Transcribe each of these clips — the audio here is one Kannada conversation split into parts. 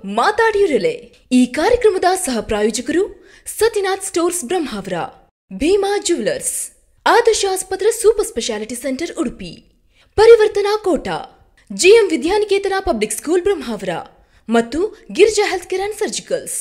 ಮಾತಾಡಿರಲೆ ಈ ಕಾರ್ಯಕ್ರಮದ ಸಹ ಪ್ರಾಯೋಜಕರು ಸತ್ಯನಾಥ್ ಸ್ಟೋರ್ಸ್ ಬ್ರಹ್ಮಾವರ ಭೀಮಾ ಜ್ಯುವೆಲರ್ಸ್ ಆದರ್ಶ ಆಸ್ಪತ್ರೆ super speciality centre Udupi Parivartana Kota GM Vidyaniketan public school Brahmavar ಮತ್ತು Girija health care and surgicals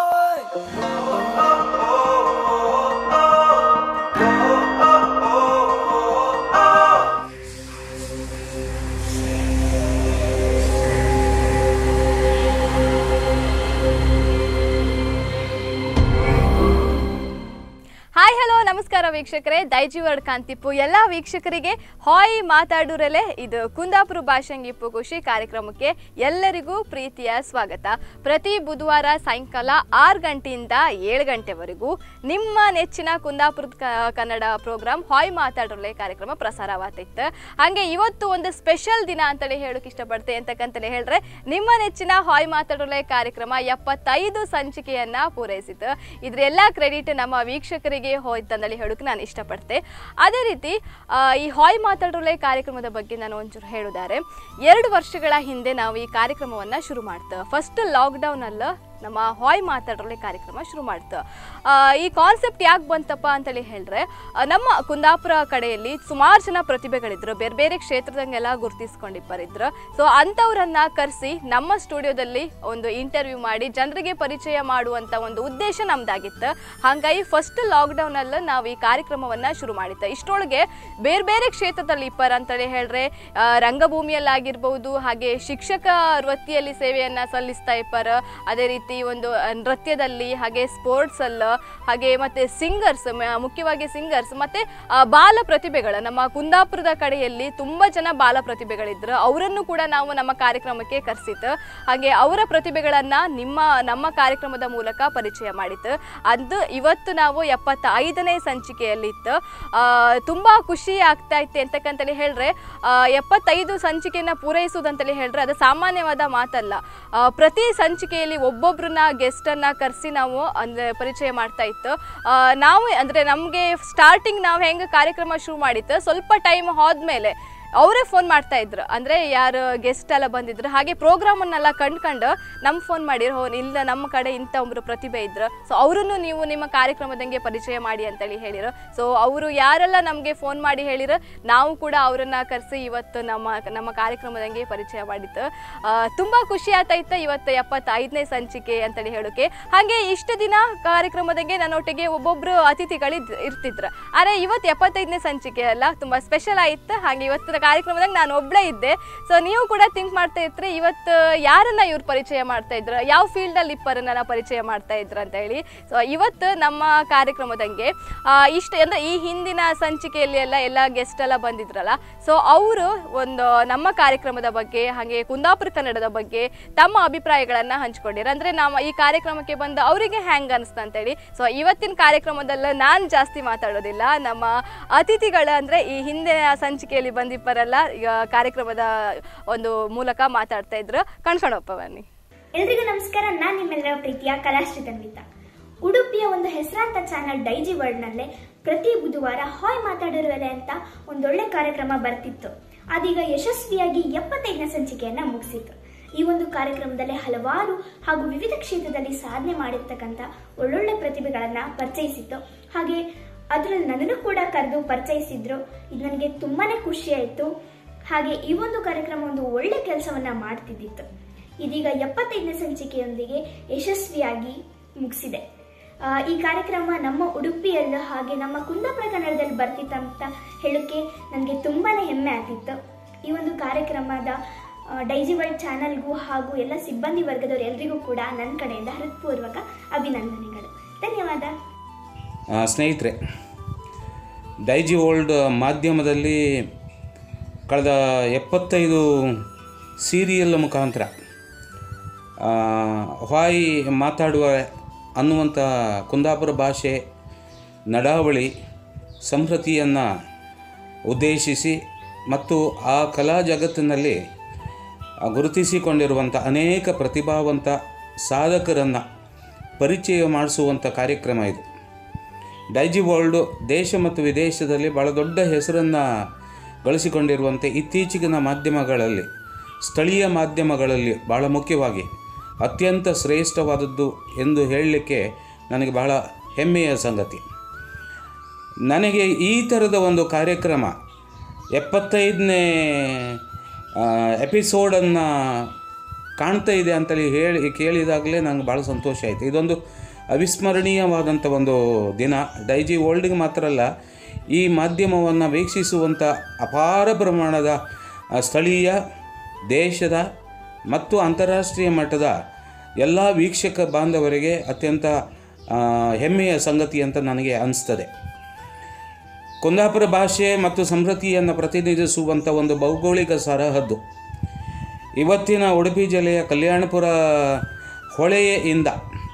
hi hello ನಮಸ್ಕಾರ ವೀಕ್ಷಕರೇ ದೈಜಿ ವರ್ಡ್ ಕಾಂತಿಪ್ಪು ಎಲ್ಲ ವೀಕ್ಷಕರಿಗೆ ಹಾಯ್ ಮಾತಾಡೂರಲೆ ಇದು ಕುಂದಾಪುರ ಭಾಷಂಗಿಪ್ಪು ಖುಷಿ ಕಾರ್ಯಕ್ರಮಕ್ಕೆ ಎಲ್ಲರಿಗೂ ಪ್ರೀತಿಯ ಸ್ವಾಗತ ಪ್ರತಿ ಬುಧವಾರ ಸಾಯಂಕಾಲ ಆರು ಗಂಟೆಯಿಂದ ಏಳು ಗಂಟೆವರೆಗೂ ನಿಮ್ಮ ನೆಚ್ಚಿನ ಕುಂದಾಪುರದ ಕ- ಕನ್ನಡ ಪ್ರೋಗ್ರಾಮ್ ಹಾಯ್ ಮಾತಾಡೋಲೆ ಕಾರ್ಯಕ್ರಮ ಪ್ರಸಾರವಾಗ್ತಿತ್ತು ಹಾಗೆ ಇವತ್ತು ಒಂದು ಸ್ಪೆಷಲ್ ದಿನ ಅಂತೇಳಿ ಹೇಳೋಕೆ ಇಷ್ಟಪಡ್ತೆ ಅಂತಕ್ಕಂತಲೇ ಹೇಳಿದ್ರೆ ನಿಮ್ಮ ನೆಚ್ಚಿನ ಹಾಯ್ ಮಾತಾಡೋಲೆ ಕಾರ್ಯಕ್ರಮ ಎಪ್ಪತ್ತೈದು ಸಂಚಿಕೆಯನ್ನ ಪೂರೈಸಿತು ಇದ್ರ ಎಲ್ಲ ಕ್ರೆಡಿಟ್ ನಮ್ಮ ವೀಕ್ಷಕರಿಗೆ ಹೋಯ್ತಂದೇಳಿ ಹೇಳೋಕೆ ನಾನು ಇಷ್ಟಪಡ್ತೆ ಅದೇ ರೀತಿ ಆ, ಈ ಹಾಯ್ ಮಾತಾಡೋಲೆ ಕಾರ್ಯಕ್ರಮದ ಬಗ್ಗೆ ನಾನು ಒಂಚೂರು ಹೇಳುದಾರೆ ಎರಡು ವರ್ಷಗಳ ಹಿಂದೆ ನಾವು ಈ ಕಾರ್ಯಕ್ರಮವನ್ನು ಶುರು ಮಾಡ್ತೇವೆ ಫಸ್ಟ್ ಲಾಕ್ಡೌನಲ್ಲಿ ನಮ್ಮ ಹಾಯ್ ಮಾತಾಡೋಲೆ ಕಾರ್ಯಕ್ರಮ ಶುರು ಮಾಡ್ತು ಆ, ಈ ಕಾನ್ಸೆಪ್ಟ್ ಯಾಕೆ ಬಂತಪ್ಪ ಅಂತೇಳಿ ಹೇಳಿದ್ರೆ ಆ, ನಮ್ಮ ಕುಂದಾಪುರ ಕಡೆಯಲ್ಲಿ ಸುಮಾರು ಜನ ಪ್ರತಿಭೆಗಳಿದ್ರು ಬೇರೆ ಬೇರೆ ಕ್ಷೇತ್ರದಂಗೆಲ್ಲ ಗುರುತಿಸ್ಕೊಂಡಿಬ್ಬರಿದ್ರು ಸೊ ಅಂಥವ್ರನ್ನ ಕರೆಸಿ ನಮ್ಮ ಸ್ಟುಡಿಯೋದಲ್ಲಿ ಒಂದು ಇಂಟರ್ವ್ಯೂ ಮಾಡಿ ಜನರಿಗೆ ಪರಿಚಯ ಮಾಡುವಂಥ ಒಂದು ಉದ್ದೇಶ ನಮ್ದಾಗಿತ್ತು ಹಾಗಾಗಿ ಫಸ್ಟ್ ಲಾಕ್ಡೌನಲ್ಲಿ ನಾವು ಈ ಕಾರ್ಯಕ್ರಮವನ್ನು ಶುರು ಮಾಡಿತ್ತು ಇಷ್ಟರೊಳಗೆ ಬೇರೆ ಬೇರೆ ಕ್ಷೇತ್ರದಲ್ಲಿ ಇಪ್ಪರ್ ಅಂತೇಳಿ ಹೇಳಿದ್ರೆ ಆ, ರಂಗಭೂಮಿಯಲ್ಲಾಗಿರ್ಬೋದು ಹಾಗೆ ಶಿಕ್ಷಕ ವೃತ್ತಿಯಲ್ಲಿ ಸೇವೆಯನ್ನು ಸಲ್ಲಿಸ್ತಾ ಇಪ್ಪರ್ ಅದೇ ರೀತಿ ಒಂದು ಆ, ನೃತ್ಯದಲ್ಲಿ ಹಾಗೆ ಸ್ಪೋರ್ಟ್ಸಲ್ಲಿ ಹಾಗೆ ಮತ್ತೆ ಸಿಂಗರ್ಸ್ ಮುಖ್ಯವಾಗಿ ಸಿಂಗರ್ಸ್ ಮತ್ತೆ ಆ, ಬಾಲ ಪ್ರತಿಭೆಗಳು ನಮ್ಮ ಕುಂದಾಪುರದ ಕಡೆಯಲ್ಲಿ ತುಂಬಾ ಜನ ಬಾಲ ಪ್ರತಿಭೆಗಳಿದ್ರು ಅವರನ್ನು ಕೂಡ ನಾವು ನಮ್ಮ ಕಾರ್ಯಕ್ರಮಕ್ಕೆ ಕರೆಸಿತ್ತು ಹಾಗೆ ಅವರ ಪ್ರತಿಭೆಗಳನ್ನ ನಿಮ್ಮ ನಮ್ಮ ಕಾರ್ಯಕ್ರಮದ ಮೂಲಕ ಪರಿಚಯ ಮಾಡಿತ್ತು ಅದು ಇವತ್ತು ನಾವು ಎಪ್ಪತ್ತ ಐದನೇ ಸಂಚಿಕೆಯಲ್ಲಿತ್ತು ಆ, ತುಂಬಾ ಖುಷಿ ಆಗ್ತಾ ಇತ್ತು ಅಂತಕ್ಕಂತೇಳಿ ಹೇಳಿದ್ರೆ ಆ, ಎಪ್ಪತ್ತೈದು ಸಂಚಿಕೆಯನ್ನ ಪೂರೈಸುವುದಂತೇಳಿ ಹೇಳಿದ್ರೆ ಅದು ಸಾಮಾನ್ಯವಾದ ಮಾತಲ್ಲ ಆ, ಪ್ರತಿ ಸಂಚಿಕೆಯಲ್ಲಿ ಒಬ್ಬೊಬ್ರನ್ನ ಗೆಸ್ಟನ್ನು ಕರೆಸಿ ನಾವು ಅಂದರೆ ಪರಿಚಯ ಮಾಡ್ತಾ ಇತ್ತು ಆ, ನಾವು ಅಂದರೆ ನಮಗೆ ಸ್ಟಾರ್ಟಿಂಗ್ ನಾವು ಹೆಂಗೆ ಕಾರ್ಯಕ್ರಮ ಶುರು ಮಾಡಿತ್ತು ಸ್ವಲ್ಪ ಟೈಮ್ ಹೋದ್ಮೇಲೆ ಅವರೇ ಫೋನ್ ಮಾಡ್ತಾ ಇದ್ರು ಅಂದರೆ ಯಾರು ಗೆಸ್ಟ್ ಎಲ್ಲ ಬಂದಿದ್ರು ಹಾಗೆ ಪ್ರೋಗ್ರಾಮನ್ನೆಲ್ಲ ಕಂಡ್ಕೊಂಡು ನಮ್ಮ ಫೋನ್ ಮಾಡಿರೋ ಹೋ ಇಲ್ಲ ನಮ್ಮ ಕಡೆ ಇಂಥ ಒಬ್ಬರು ಪ್ರತಿಭೆ ಇದ್ರು ಸೊ ಅವರನ್ನು ನೀವು ನಿಮ್ಮ ಕಾರ್ಯಕ್ರಮದಂಗೆ ಪರಿಚಯ ಮಾಡಿ ಅಂತೇಳಿ ಹೇಳಿರು ಸೊ ಅವರು ಯಾರೆಲ್ಲ ನಮಗೆ ಫೋನ್ ಮಾಡಿ ಹೇಳಿರೋ ನಾವು ಕೂಡ ಅವರನ್ನ ಕರೆಸಿ ಇವತ್ತು ನಮ್ಮ ನಮ್ಮ ಕಾರ್ಯಕ್ರಮದಂಗೆ ಪರಿಚಯ ಮಾಡಿತ್ತು ತುಂಬ ಖುಷಿ ಆಯ್ತಾಯಿತ್ತು ಇವತ್ತು ಎಪ್ಪತ್ತೈದನೇ ಸಂಚಿಕೆ ಅಂತೇಳಿ ಹೇಳೋಕೆ ಹಾಗೆ ಇಷ್ಟು ದಿನ ಕಾರ್ಯಕ್ರಮದಂಗೆ ನನ್ನೊಟ್ಟಿಗೆ ಒಬ್ಬೊಬ್ಬರು ಅತಿಥಿಗಳು ಇದ್- ಇರ್ತಿದ್ರು ಆದರೆ ಇವತ್ತು ಎಪ್ಪತ್ತೈದನೇ ಸಂಚಿಕೆ ಅಲ್ಲ ತುಂಬ ಸ್ಪೆಷಲ್ ಆಯಿತು ಹಾಗೆ ಇವತ್ತಿನ ಕಾರ್ಯಕ್ರಮದಾಗ ನಾನು ಒಬ್ಬಳೇ ಇದ್ದೆ ಸೊ ನೀವು ಕೂಡ ಥಿಂಕ್ ಮಾಡ್ತಾ ಇರ್ತೀರಿ ಇವತ್ತು ಯಾರನ್ನ ಇವ್ರು ಪರಿಚಯ ಮಾಡ್ತಾ ಇದ್ರು ಯಾವ ಫೀಲ್ಡಲ್ಲಿ ಇಬ್ಬರನ್ನ ಪರಿಚಯ ಮಾಡ್ತಾ ಇದ್ರು ಅಂತ ಹೇಳಿ ಸೊ ಇವತ್ತು ನಮ್ಮ ಕಾರ್ಯಕ್ರಮದಂಗೆ ಆ, ಇಷ್ಟು ಅಂದರೆ ಈ ಹಿಂದಿನ ಸಂಚಿಕೆಯಲ್ಲಿ ಎಲ್ಲ ಎಲ್ಲ ಗೆಸ್ಟ್ ಎಲ್ಲ ಬಂದಿದ್ರಲ್ಲ ಸೊ ಅವರು ಒಂದು ನಮ್ಮ ಕಾರ್ಯಕ್ರಮದ ಬಗ್ಗೆ ಹಾಗೆ ಕುಂದಾಪುರ ಕನ್ನಡದ ಬಗ್ಗೆ ತಮ್ಮ ಅಭಿಪ್ರಾಯಗಳನ್ನು ಹಂಚ್ಕೊಂಡಿರು ಅಂದರೆ ನಾವು ಈ ಕಾರ್ಯಕ್ರಮಕ್ಕೆ ಬಂದು ಅವರಿಗೆ ಹ್ಯಾಂಗ್ ಅನಿಸ್ತು ಅಂತೇಳಿ ಸೊ ಇವತ್ತಿನ ಕಾರ್ಯಕ್ರಮದಲ್ಲ ನಾನು ಜಾಸ್ತಿ ಮಾತಾಡೋದಿಲ್ಲ ನಮ್ಮ ಅತಿಥಿಗಳು ಅಂದರೆ ಈ ಹಿಂದಿನ ಸಂಚಿಕೆಯಲ್ಲಿ ಬಂದಿಪ್ಪರಲ್ಲ ಈಗ ಕಾರ್ಯಕ್ರಮದ ಒಂದು ಮೂಲಕ ಮಾತಾಡ್ತಾ ಇದ್ರು ಕಣ್ಕೊಂಡಪ್ಪ ಬನ್ನಿ ಎಲ್ರಿಗೂ ನಮಸ್ಕಾರ ನಾನು ನಿಮ್ಮೆಲ್ಲರ ಪ್ರೀತಿಯ ಕಲಾಶ್ರೀ ತನ್ವಿತಾ ಉಡುಪಿಯ ಒಂದು ಹೆಸರಾಂತ ಚಾನಲ್ ಡೈಜಿ ವರ್ಡ್ನಲ್ಲೇ ಪ್ರತಿ ಬುಧವಾರ ಹಾಯ್ ಮಾತಾಡಿರುವಲೆ ಅಂತ ಒಂದೊಳ್ಳೆ ಕಾರ್ಯಕ್ರಮ ಬರ್ತಿತ್ತು ಅದೀಗ ಯಶಸ್ವಿಯಾಗಿ ಎಪ್ಪತ್ತೈದನೇ ಸಂಚಿಕೆಯನ್ನ ಮುಗಿಸಿತ್ತು ಈ ಒಂದು ಕಾರ್ಯಕ್ರಮದಲ್ಲಿ ಹಲವಾರು ಹಾಗೂ ವಿವಿಧ ಕ್ಷೇತ್ರದಲ್ಲಿ ಸಾಧನೆ ಮಾಡಿರ್ತಕ್ಕಂಥ ಒಳ್ಳೊಳ್ಳೆ ಪ್ರತಿಭೆಗಳನ್ನ ಪರಿಚಯಿಸಿತ್ತು ಹಾಗೆ ಅದರಲ್ಲಿ ನನ್ನನ್ನು ಕೂಡ ಕರೆದು ಪರಿಚಯಿಸಿದ್ರು ಇದು ನನಗೆ ತುಂಬಾನೇ ಖುಷಿ ಆಯಿತು ಹಾಗೆ ಈ ಒಂದು ಕಾರ್ಯಕ್ರಮ ಒಂದು ಒಳ್ಳೆ ಕೆಲಸವನ್ನ ಮಾಡ್ತಿದ್ದಿತ್ತು ಇದೀಗ ಎಪ್ಪತ್ತೈದನೇ ಸಂಚಿಕೆಯೊಂದಿಗೆ ಯಶಸ್ವಿಯಾಗಿ ಮುಗಿಸಿದೆ ಆ, ಈ ಕಾರ್ಯಕ್ರಮ ನಮ್ಮ ಉಡುಪಿಯಲ್ಲೂ ಹಾಗೆ ನಮ್ಮ ಕುಂದಾಪುರ ಕನ್ನಡದಲ್ಲಿ ಬರ್ತಿತ್ತಂತ ಹೇಳೋಕ್ಕೆ ನನಗೆ ತುಂಬಾನೇ ಹೆಮ್ಮೆ ಆಗ್ತಿತ್ತು ಈ ಒಂದು ಕಾರ್ಯಕ್ರಮದ ಆ, ಡೈಜಿ ವರ್ಲ್ಡ್ ಚಾನಲ್ಗೂ ಹಾಗೂ ಎಲ್ಲ ಸಿಬ್ಬಂದಿ ವರ್ಗದವರು ಎಲ್ರಿಗೂ ಕೂಡ ನನ್ನ ಕಡೆಯಿಂದ ಹೃತ್ಪೂರ್ವಕ ಅಭಿನಂದನೆಗಳು ಧನ್ಯವಾದ ಆ, ಸ್ನೇಹಿತರೆ ಡೈಜಿ ವರ್ಲ್ಡ್ ಮಾಧ್ಯಮದಲ್ಲಿ ಕಳೆದ ಎಪ್ಪತ್ತೈದು ಸೀರಿಯಲ್ ಮುಖಾಂತರ ಆ, ಹಾಯ್ ಮಾತಾಡುವ ಅನ್ನುವಂಥ ಕುಂದಾಪುರ ಭಾಷೆ ನಡಾವಳಿ ಸಂಸ್ಕೃತಿಯನ್ನು ಉದ್ದೇಶಿಸಿ ಮತ್ತು ಆ ಕಲಾ ಜಗತ್ತಿನಲ್ಲಿ ಆ, ಗುರುತಿಸಿಕೊಂಡಿರುವಂಥ ಅನೇಕ ಪ್ರತಿಭಾವಂತ ಸಾಧಕರನ್ನು ಪರಿಚಯ ಮಾಡಿಸುವಂಥ ಕಾರ್ಯಕ್ರಮ ಇದು ಡೈಜಿ ವರ್ಲ್ಡು ದೇಶ ಮತ್ತು ವಿದೇಶದಲ್ಲಿ ಭಾಳ ದೊಡ್ಡ ಹೆಸರನ್ನು ಗಳಿಸಿಕೊಂಡಿರುವಂತೆ ಇತ್ತೀಚಿಗಿನ ಮಾಧ್ಯಮಗಳಲ್ಲಿ ಸ್ಥಳೀಯ ಮಾಧ್ಯಮಗಳಲ್ಲಿ ಭಾಳ ಮುಖ್ಯವಾಗಿ ಅತ್ಯಂತ ಶ್ರೇಷ್ಠವಾದದ್ದು ಎಂದು ಹೇಳಲಿಕ್ಕೆ ನನಗೆ ಬಹಳ ಹೆಮ್ಮೆಯ ಸಂಗತಿ ನನಗೆ ಈ ಥರದ ಒಂದು ಕಾರ್ಯಕ್ರಮ ಎಪ್ಪತ್ತೈದನೇ ಎಪಿಸೋಡನ್ನು ಕಾಣ್ತಾ ಇದೆ ಅಂತೇಳಿ ಹೇಳಿ ಕೇಳಿದಾಗಲೇ ನಂಗೆ ಭಾಳ ಸಂತೋಷ ಆಯಿತು ಇದೊಂದು ಅವಿಸ್ಮರಣೀಯವಾದಂಥ ಒಂದು ದಿನ ಡೈಜಿ ವರ್ಲ್ಡ್ಗೆ ಮಾತ್ರ ಅಲ್ಲ ಈ ಮಾಧ್ಯಮವನ್ನು ವೀಕ್ಷಿಸುವಂಥ ಅಪಾರ ಪ್ರಮಾಣದ ಆ, ಸ್ಥಳೀಯ ದೇಶದ ಮತ್ತು ಅಂತಾರಾಷ್ಟ್ರೀಯ ಮಟ್ಟದ ಎಲ್ಲ ವೀಕ್ಷಕ ಬಾಂಧವರಿಗೆ ಅತ್ಯಂತ ಆ, ಹೆಮ್ಮೆಯ ಸಂಗತಿ ಅಂತ ನನಗೆ ಅನಿಸ್ತದೆ ಕುಂದಾಪುರ ಭಾಷೆ ಮತ್ತು ಸಂಸ್ಕೃತಿಯನ್ನು ಪ್ರತಿನಿಧಿಸುವಂಥ ಒಂದು ಭೌಗೋಳಿಕ ಸರಹದ್ದು ಇವತ್ತಿನ ಉಡುಪಿ ಜಿಲ್ಲೆಯ ಕಲ್ಯಾಣಪುರ ಹೊಳೆಯಿಂದ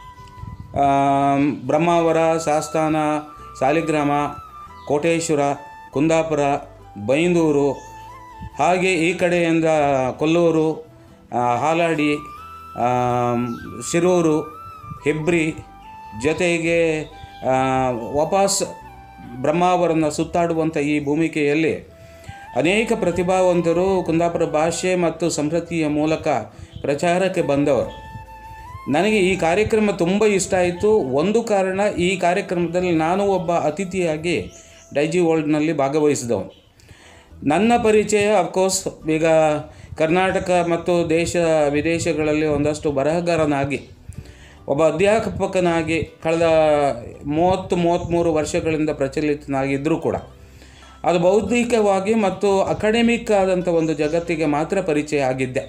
ಆಮ್, ಬ್ರಹ್ಮಾವರ ಶಾಸ್ತಾನ ಸಾಲಿಗ್ರಾಮ ಕೋಟೇಶ್ವರ ಕುಂದಾಪುರ ಬೈಂದೂರು ಹಾಗೆ ಈ ಕಡೆಯಿಂದ ಕೊಲ್ಲೂರು ಆ, ಹಾಲಾಡಿ ಆಮ್, ಶಿರೂರು ಹೆಬ್ರಿ ಜೊತೆಗೆ ಆ, ವಾಪಸ್ ಬ್ರಹ್ಮಾವರನ ಸುತ್ತಾಡುವಂಥ ಈ ಭೂಮಿಕೆಯಲ್ಲಿ ಅನೇಕ ಪ್ರತಿಭಾವಂತರು ಕುಂದಾಪುರ ಭಾಷೆ ಮತ್ತು ಸಂಸ್ಕೃತಿಯ ಮೂಲಕ ಪ್ರಚಾರಕ್ಕೆ ಬಂದವರು ನನಗೆ ಈ ಕಾರ್ಯಕ್ರಮ ತುಂಬ ಇಷ್ಟ ಆಯಿತು ಒಂದು ಕಾರಣ ಈ ಕಾರ್ಯಕ್ರಮದಲ್ಲಿ ನಾನು ಒಬ್ಬ ಅತಿಥಿಯಾಗಿ ಡೈಜಿ ವರ್ಲ್ಡ್ನಲ್ಲಿ ಭಾಗವಹಿಸಿದವನು ನನ್ನ ಪರಿಚಯ ಅಫ್ಕೋರ್ಸ್ ಈಗ ಕರ್ನಾಟಕ ಮತ್ತು ದೇಶ ವಿದೇಶಗಳಲ್ಲಿ ಒಂದಷ್ಟು ಬರಹಗಾರನಾಗಿ ಒಬ್ಬ ಅಧ್ಯಾಪಕನಾಗಿ ಕಳೆದ ಮೂವತ್ತು ಮೂವತ್ತ್ಮೂರು ವರ್ಷಗಳಿಂದ ಪ್ರಚಲಿತನಾಗಿದ್ದರೂ ಕೂಡ ಅದು ಬೌದ್ಧಿಕವಾಗಿ ಮತ್ತು ಅಕಾಡೆಮಿಕ್ ಆದಂಥ ಒಂದು ಜಗತ್ತಿಗೆ ಮಾತ್ರ ಪರಿಚಯ ಆಗಿದ್ದೆ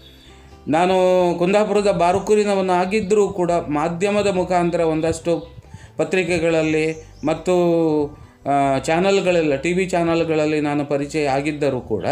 ನಾನು ಕುಂದಾಪುರದ ಬಾರುಕೂರಿನವನು ಆಗಿದ್ದರೂ ಕೂಡ ಮಾಧ್ಯಮದ ಮುಖಾಂತರ ಒಂದಷ್ಟು ಪತ್ರಿಕೆಗಳಲ್ಲಿ ಮತ್ತು ಆ, ಚಾನಲ್ಗಳೆಲ್ಲ ಟಿ ವಿ ಚಾನಲ್ಗಳಲ್ಲಿ ನಾನು ಪರಿಚಯ ಆಗಿದ್ದರೂ ಕೂಡ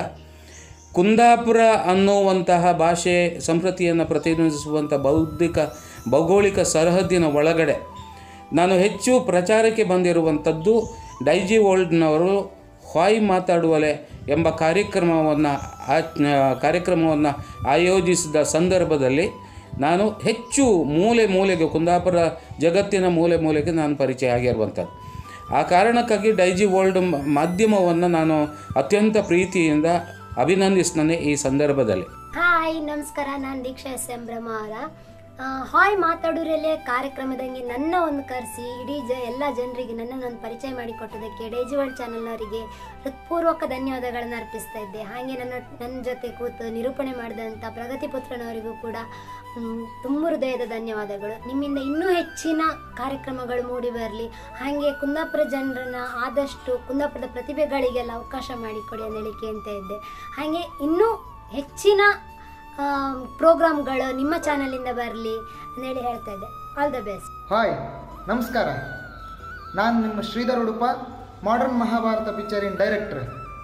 ಕುಂದಾಪುರ ಅನ್ನುವಂತಹ ಭಾಷೆ ಸಂಸ್ಕೃತಿಯನ್ನು ಪ್ರತಿನಿಧಿಸುವಂಥ ಬೌದ್ಧಿಕ ಭೌಗೋಳಿಕ ಸರಹದ್ದಿನ ಒಳಗಡೆ ನಾನು ಹೆಚ್ಚು ಪ್ರಚಾರಕ್ಕೆ ಬಂದಿರುವಂಥದ್ದು ಡೈಜಿ ವರ್ಲ್ಡ್ನವರು ಹಾಯ್ ಮಾತಾಡುವಲೆ ಎಂಬ ಕಾರ್ಯಕ್ರಮವನ್ನು ಕಾರ್ಯಕ್ರಮವನ್ನು ಆಯೋಜಿಸಿದ ಸಂದರ್ಭದಲ್ಲಿ ನಾನು ಹೆಚ್ಚು ಮೂಲೆ ಮೂಲೆಗೆ ಕುಂದಾಪುರ ಜಗತ್ತಿನ ಮೂಲೆ ಮೂಲೆಗೆ ನಾನು ಪರಿಚಯ ಆಗಿರುವಂಥದ್ದು ಆ ಕಾರಣಕ್ಕಾಗಿ ಡೈಜಿ ವರ್ಲ್ಡ್ ಮ- ಮಾಧ್ಯಮವನ್ನು ನಾನು ಅತ್ಯಂತ ಪ್ರೀತಿಯಿಂದ ಅಭಿನಂದಿಸ್ತೇನೆ ಈ ಸಂದರ್ಭದಲ್ಲಿ ಹಾಯ್ ನಮಸ್ಕಾರ ನಾನು ದೀಕ್ಷಾ ಎಸ್ ಎಂ ಬ್ರಹ್ಮಾವರ ಆ, ಹಾಯ್ ಮಾತಾಡೋರಲ್ಲೇ ಕಾರ್ಯಕ್ರಮದಂಗೆ ನನ್ನ ಒಂದು ಕರೆಸಿ ಇಡೀ ಜ ಎಲ್ಲ ಜನರಿಗೆ ನನ್ನನ್ನು ಒಂದು ಪರಿಚಯ ಮಾಡಿಕೊಟ್ಟದಕ್ಕೆ ಡೈಜಿ ವರ್ಲ್ಡ್ ಚಾನಲ್ನವರಿಗೆ ಹೃತ್ಪೂರ್ವಕ ಧನ್ಯವಾದಗಳನ್ನು ಅರ್ಪಿಸ್ತಾ ಇದ್ದೆ ಹಾಗೆ ನನ್ನ ನನ್ನ ಜೊತೆ ಕೂತು ನಿರೂಪಣೆ ಮಾಡಿದಂಥ ಪ್ರಗತಿ ಪುತ್ರನವರಿಗೂ ಕೂಡ ಮ್, ತುಂಬ ಹೃದಯದ ಧನ್ಯವಾದಗಳು ನಿಮ್ಮಿಂದ ಇನ್ನೂ ಹೆಚ್ಚಿನ ಕಾರ್ಯಕ್ರಮಗಳು ಮೂಡಿ ಬರಲಿ ಹಾಗೆ ಕುಂದಾಪುರ ಜನರನ್ನ ಆದಷ್ಟು ಕುಂದಾಪುರದ ಪ್ರತಿಭೆಗಳಿಗೆಲ್ಲ ಅವಕಾಶ ಮಾಡಿಕೊಡಿ ಅಂತ ಕೇಳ್ತಾ ಇದ್ದೆ ಹಾಗೆ ಇನ್ನೂ ಹೆಚ್ಚಿನ ಪ್ರೋಗ್ರಾಮ್ಗಳು ನಿಮ್ಮ ಚಾನಲಿಂದ ಬರಲಿ ಅಂತೇಳಿ ಹೇಳ್ತಾ ಇದ್ದೆ ಆಲ್ ದ ಬೆಸ್ಟ್ ಹಾಯ್ ನಮಸ್ಕಾರ ನಾನು ನಿಮ್ಮ ಶ್ರೀಧರ್ ಉಡುಪ ಮಾಡರ್ನ್ ಮಹಾಭಾರತ ಪಿಕ್ಚರಿನ ಡೈರೆಕ್ಟ್ರ್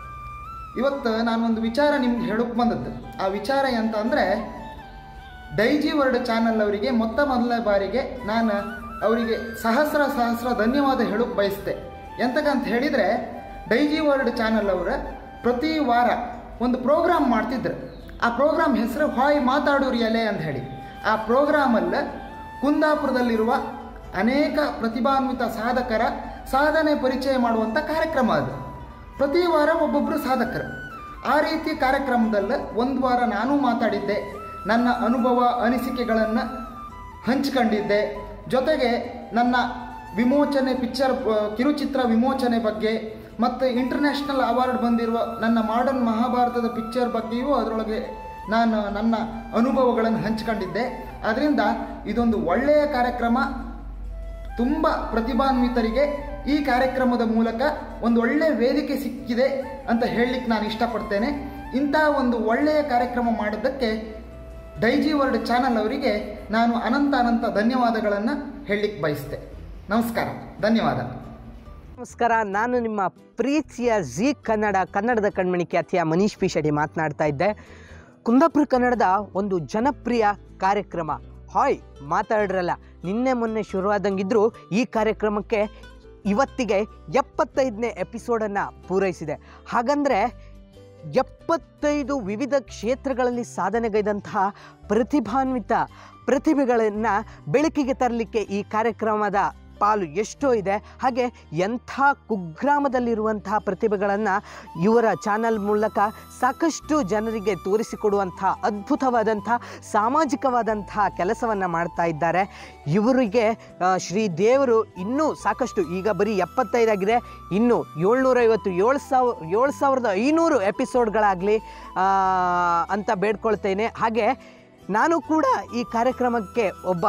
ಇವತ್ತು ನಾನೊಂದು ವಿಚಾರ ನಿಮ್ಗೆ ಹೇಳೋಕೆ ಬಂದದ್ದು ಆ ವಿಚಾರ ಎಂತ ಅಂದರೆ ಡೈಜಿ ವರ್ಡ್ ಚಾನಲ್ ಅವರಿಗೆ ಮೊತ್ತ ಮೊದಲ ಬಾರಿಗೆ ನಾನು ಅವರಿಗೆ ಸಹಸ್ರ ಸಹಸ್ರ ಧನ್ಯವಾದ ಹೇಳೋಕೆ ಬಯಸ್ತೆ ಎಂತಕ್ಕಂತ ಹೇಳಿದರೆ ಡೈಜಿ ವರ್ಡ್ ಚಾನಲ್ ಅವರ ಪ್ರತಿ ವಾರ ಒಂದು ಪ್ರೋಗ್ರಾಮ್ ಮಾಡ್ತಿದ್ರು ಆ ಪ್ರೋಗ್ರಾಮ್ ಹೆಸರು ಹಾಯ್ ಮಾತಾಡೋರಿ ಎಲೆ ಅಂತ ಹೇಳಿ ಆ ಪ್ರೋಗ್ರಾಮಲ್ಲಿ ಕುಂದಾಪುರದಲ್ಲಿರುವ ಅನೇಕ ಪ್ರತಿಭಾನ್ವಿತ ಸಾಧಕರ ಸಾಧನೆ ಪರಿಚಯ ಮಾಡುವಂಥ ಕಾರ್ಯಕ್ರಮ ಅದು ಪ್ರತಿ ವಾರ ಒಬ್ಬೊಬ್ಬರು ಸಾಧಕರು ಆ ರೀತಿ ಕಾರ್ಯಕ್ರಮದಲ್ಲಿ ಒಂದು ವಾರ ನಾನು ಮಾತಾಡಿದ್ದೆ ನನ್ನ ಅನುಭವ ಅನಿಸಿಕೆಗಳನ್ನು ಹಂಚ್ಕೊಂಡಿದ್ದೆ ಜೊತೆಗೆ ನನ್ನ ವಿಮೋಚನೆ ಪಿಕ್ಚರ್ ಆ, ಕಿರುಚಿತ್ರ ವಿಮೋಚನೆ ಬಗ್ಗೆ ಮತ್ತು ಇಂಟರ್ನ್ಯಾಷನಲ್ ಅವಾರ್ಡ್ ಬಂದಿರುವ ನನ್ನ ಮಾಡರ್ನ್ ಮಹಾಭಾರತದ ಪಿಕ್ಚರ್ ಬಗ್ಗೆಯೂ ಅದರೊಳಗೆ ನಾನು ನನ್ನ ಅನುಭವಗಳನ್ನು ಹಂಚ್ಕೊಂಡಿದ್ದೆ ಅದರಿಂದ ಇದೊಂದು ಒಳ್ಳೆಯ ಕಾರ್ಯಕ್ರಮ ತುಂಬ ಪ್ರತಿಭಾನ್ವಿತರಿಗೆ ಈ ಕಾರ್ಯಕ್ರಮದ ಮೂಲಕ ಒಂದು ಒಳ್ಳೆಯ ವೇದಿಕೆ ಸಿಕ್ಕಿದೆ ಅಂತ ಹೇಳಲಿಕ್ಕೆ ನಾನು ಇಷ್ಟಪಡ್ತೇನೆ ಇಂಥ ಒಂದು ಒಳ್ಳೆಯ ಕಾರ್ಯಕ್ರಮ ಮಾಡಿದ್ದಕ್ಕೆ ಡೈಜಿ ವರ್ಲ್ಡ್ ಚಾನಲ್ ಅವರಿಗೆ ನಾನು ಅನಂತ ಅನಂತ ಧನ್ಯವಾದಗಳನ್ನು ಹೇಳಲಿಕ್ಕೆ ಬಯಸ್ತೆ ನಮಸ್ಕಾರ ಧನ್ಯವಾದ ನಮಸ್ಕಾರ ನಾನು ನಿಮ್ಮ ಪ್ರೀತಿಯ ಜಿ ಕನ್ನಡ ಕನ್ನಡದ ಕಣ್ಮಣಿ ಖ್ಯಾತಿಯ ಮನೀಶ್ ಪಿ ಶೆಟ್ಟಿ ಮಾತನಾಡ್ತಾ ಇದ್ದೆ ಕುಂದಾಪುರ ಕನ್ನಡದ ಒಂದು ಜನಪ್ರಿಯ ಕಾರ್ಯಕ್ರಮ ಹಾಯ್ ಮಾತಾಡ್ರಲ್ಲ ನಿನ್ನೆ ಮೊನ್ನೆ ಶುರುವಾದಂಗಿದ್ರು ಈ ಕಾರ್ಯಕ್ರಮಕ್ಕೆ ಇವತ್ತಿಗೆ ಎಪ್ಪತ್ತೈದನೇ ಎಪಿಸೋಡನ್ನು ಪೂರೈಸಿದೆ ಹಾಗಂದರೆ ಎಪ್ಪತ್ತೈದು ವಿವಿಧ ಕ್ಷೇತ್ರಗಳಲ್ಲಿ ಸಾಧನೆಗೈದಂತಹ ಪ್ರತಿಭಾನ್ವಿತ ಪ್ರತಿಭೆಗಳನ್ನು ಬೆಳಕಿಗೆ ತರಲಿಕ್ಕೆ ಈ ಕಾರ್ಯಕ್ರಮದ ಪಾಲು ಎಷ್ಟೋ ಇದೆ ಹಾಗೆ ಎಂಥ ಕುಗ್ರಾಮದಲ್ಲಿರುವಂತಹ ಪ್ರತಿಭೆಗಳನ್ನು ಇವರ ಚಾನಲ್ ಮೂಲಕ ಸಾಕಷ್ಟು ಜನರಿಗೆ ತೋರಿಸಿಕೊಡುವಂಥ ಅದ್ಭುತವಾದಂಥ ಸಾಮಾಜಿಕವಾದಂಥ ಕೆಲಸವನ್ನು ಮಾಡ್ತಾ ಇದ್ದಾರೆ ಇವರಿಗೆ ಆ, ಶ್ರೀ ದೇವರು ಇನ್ನೂ ಸಾಕಷ್ಟು ಈಗ ಬರೀ ಎಪ್ಪತ್ತೈದಾಗಿದೆ ಇನ್ನು ಏಳ್ನೂರೈವತ್ತು ಏಳು ಸಾವಿರ ಏಳು ಸಾವಿರದ ಐನೂರು ಎಪಿಸೋಡ್ಗಳಾಗಲಿ ಅಂತ ಬೇಡ್ಕೊಳ್ತೇನೆ ಹಾಗೆ ನಾನು ಕೂಡ ಈ ಕಾರ್ಯಕ್ರಮಕ್ಕೆ ಒಬ್ಬ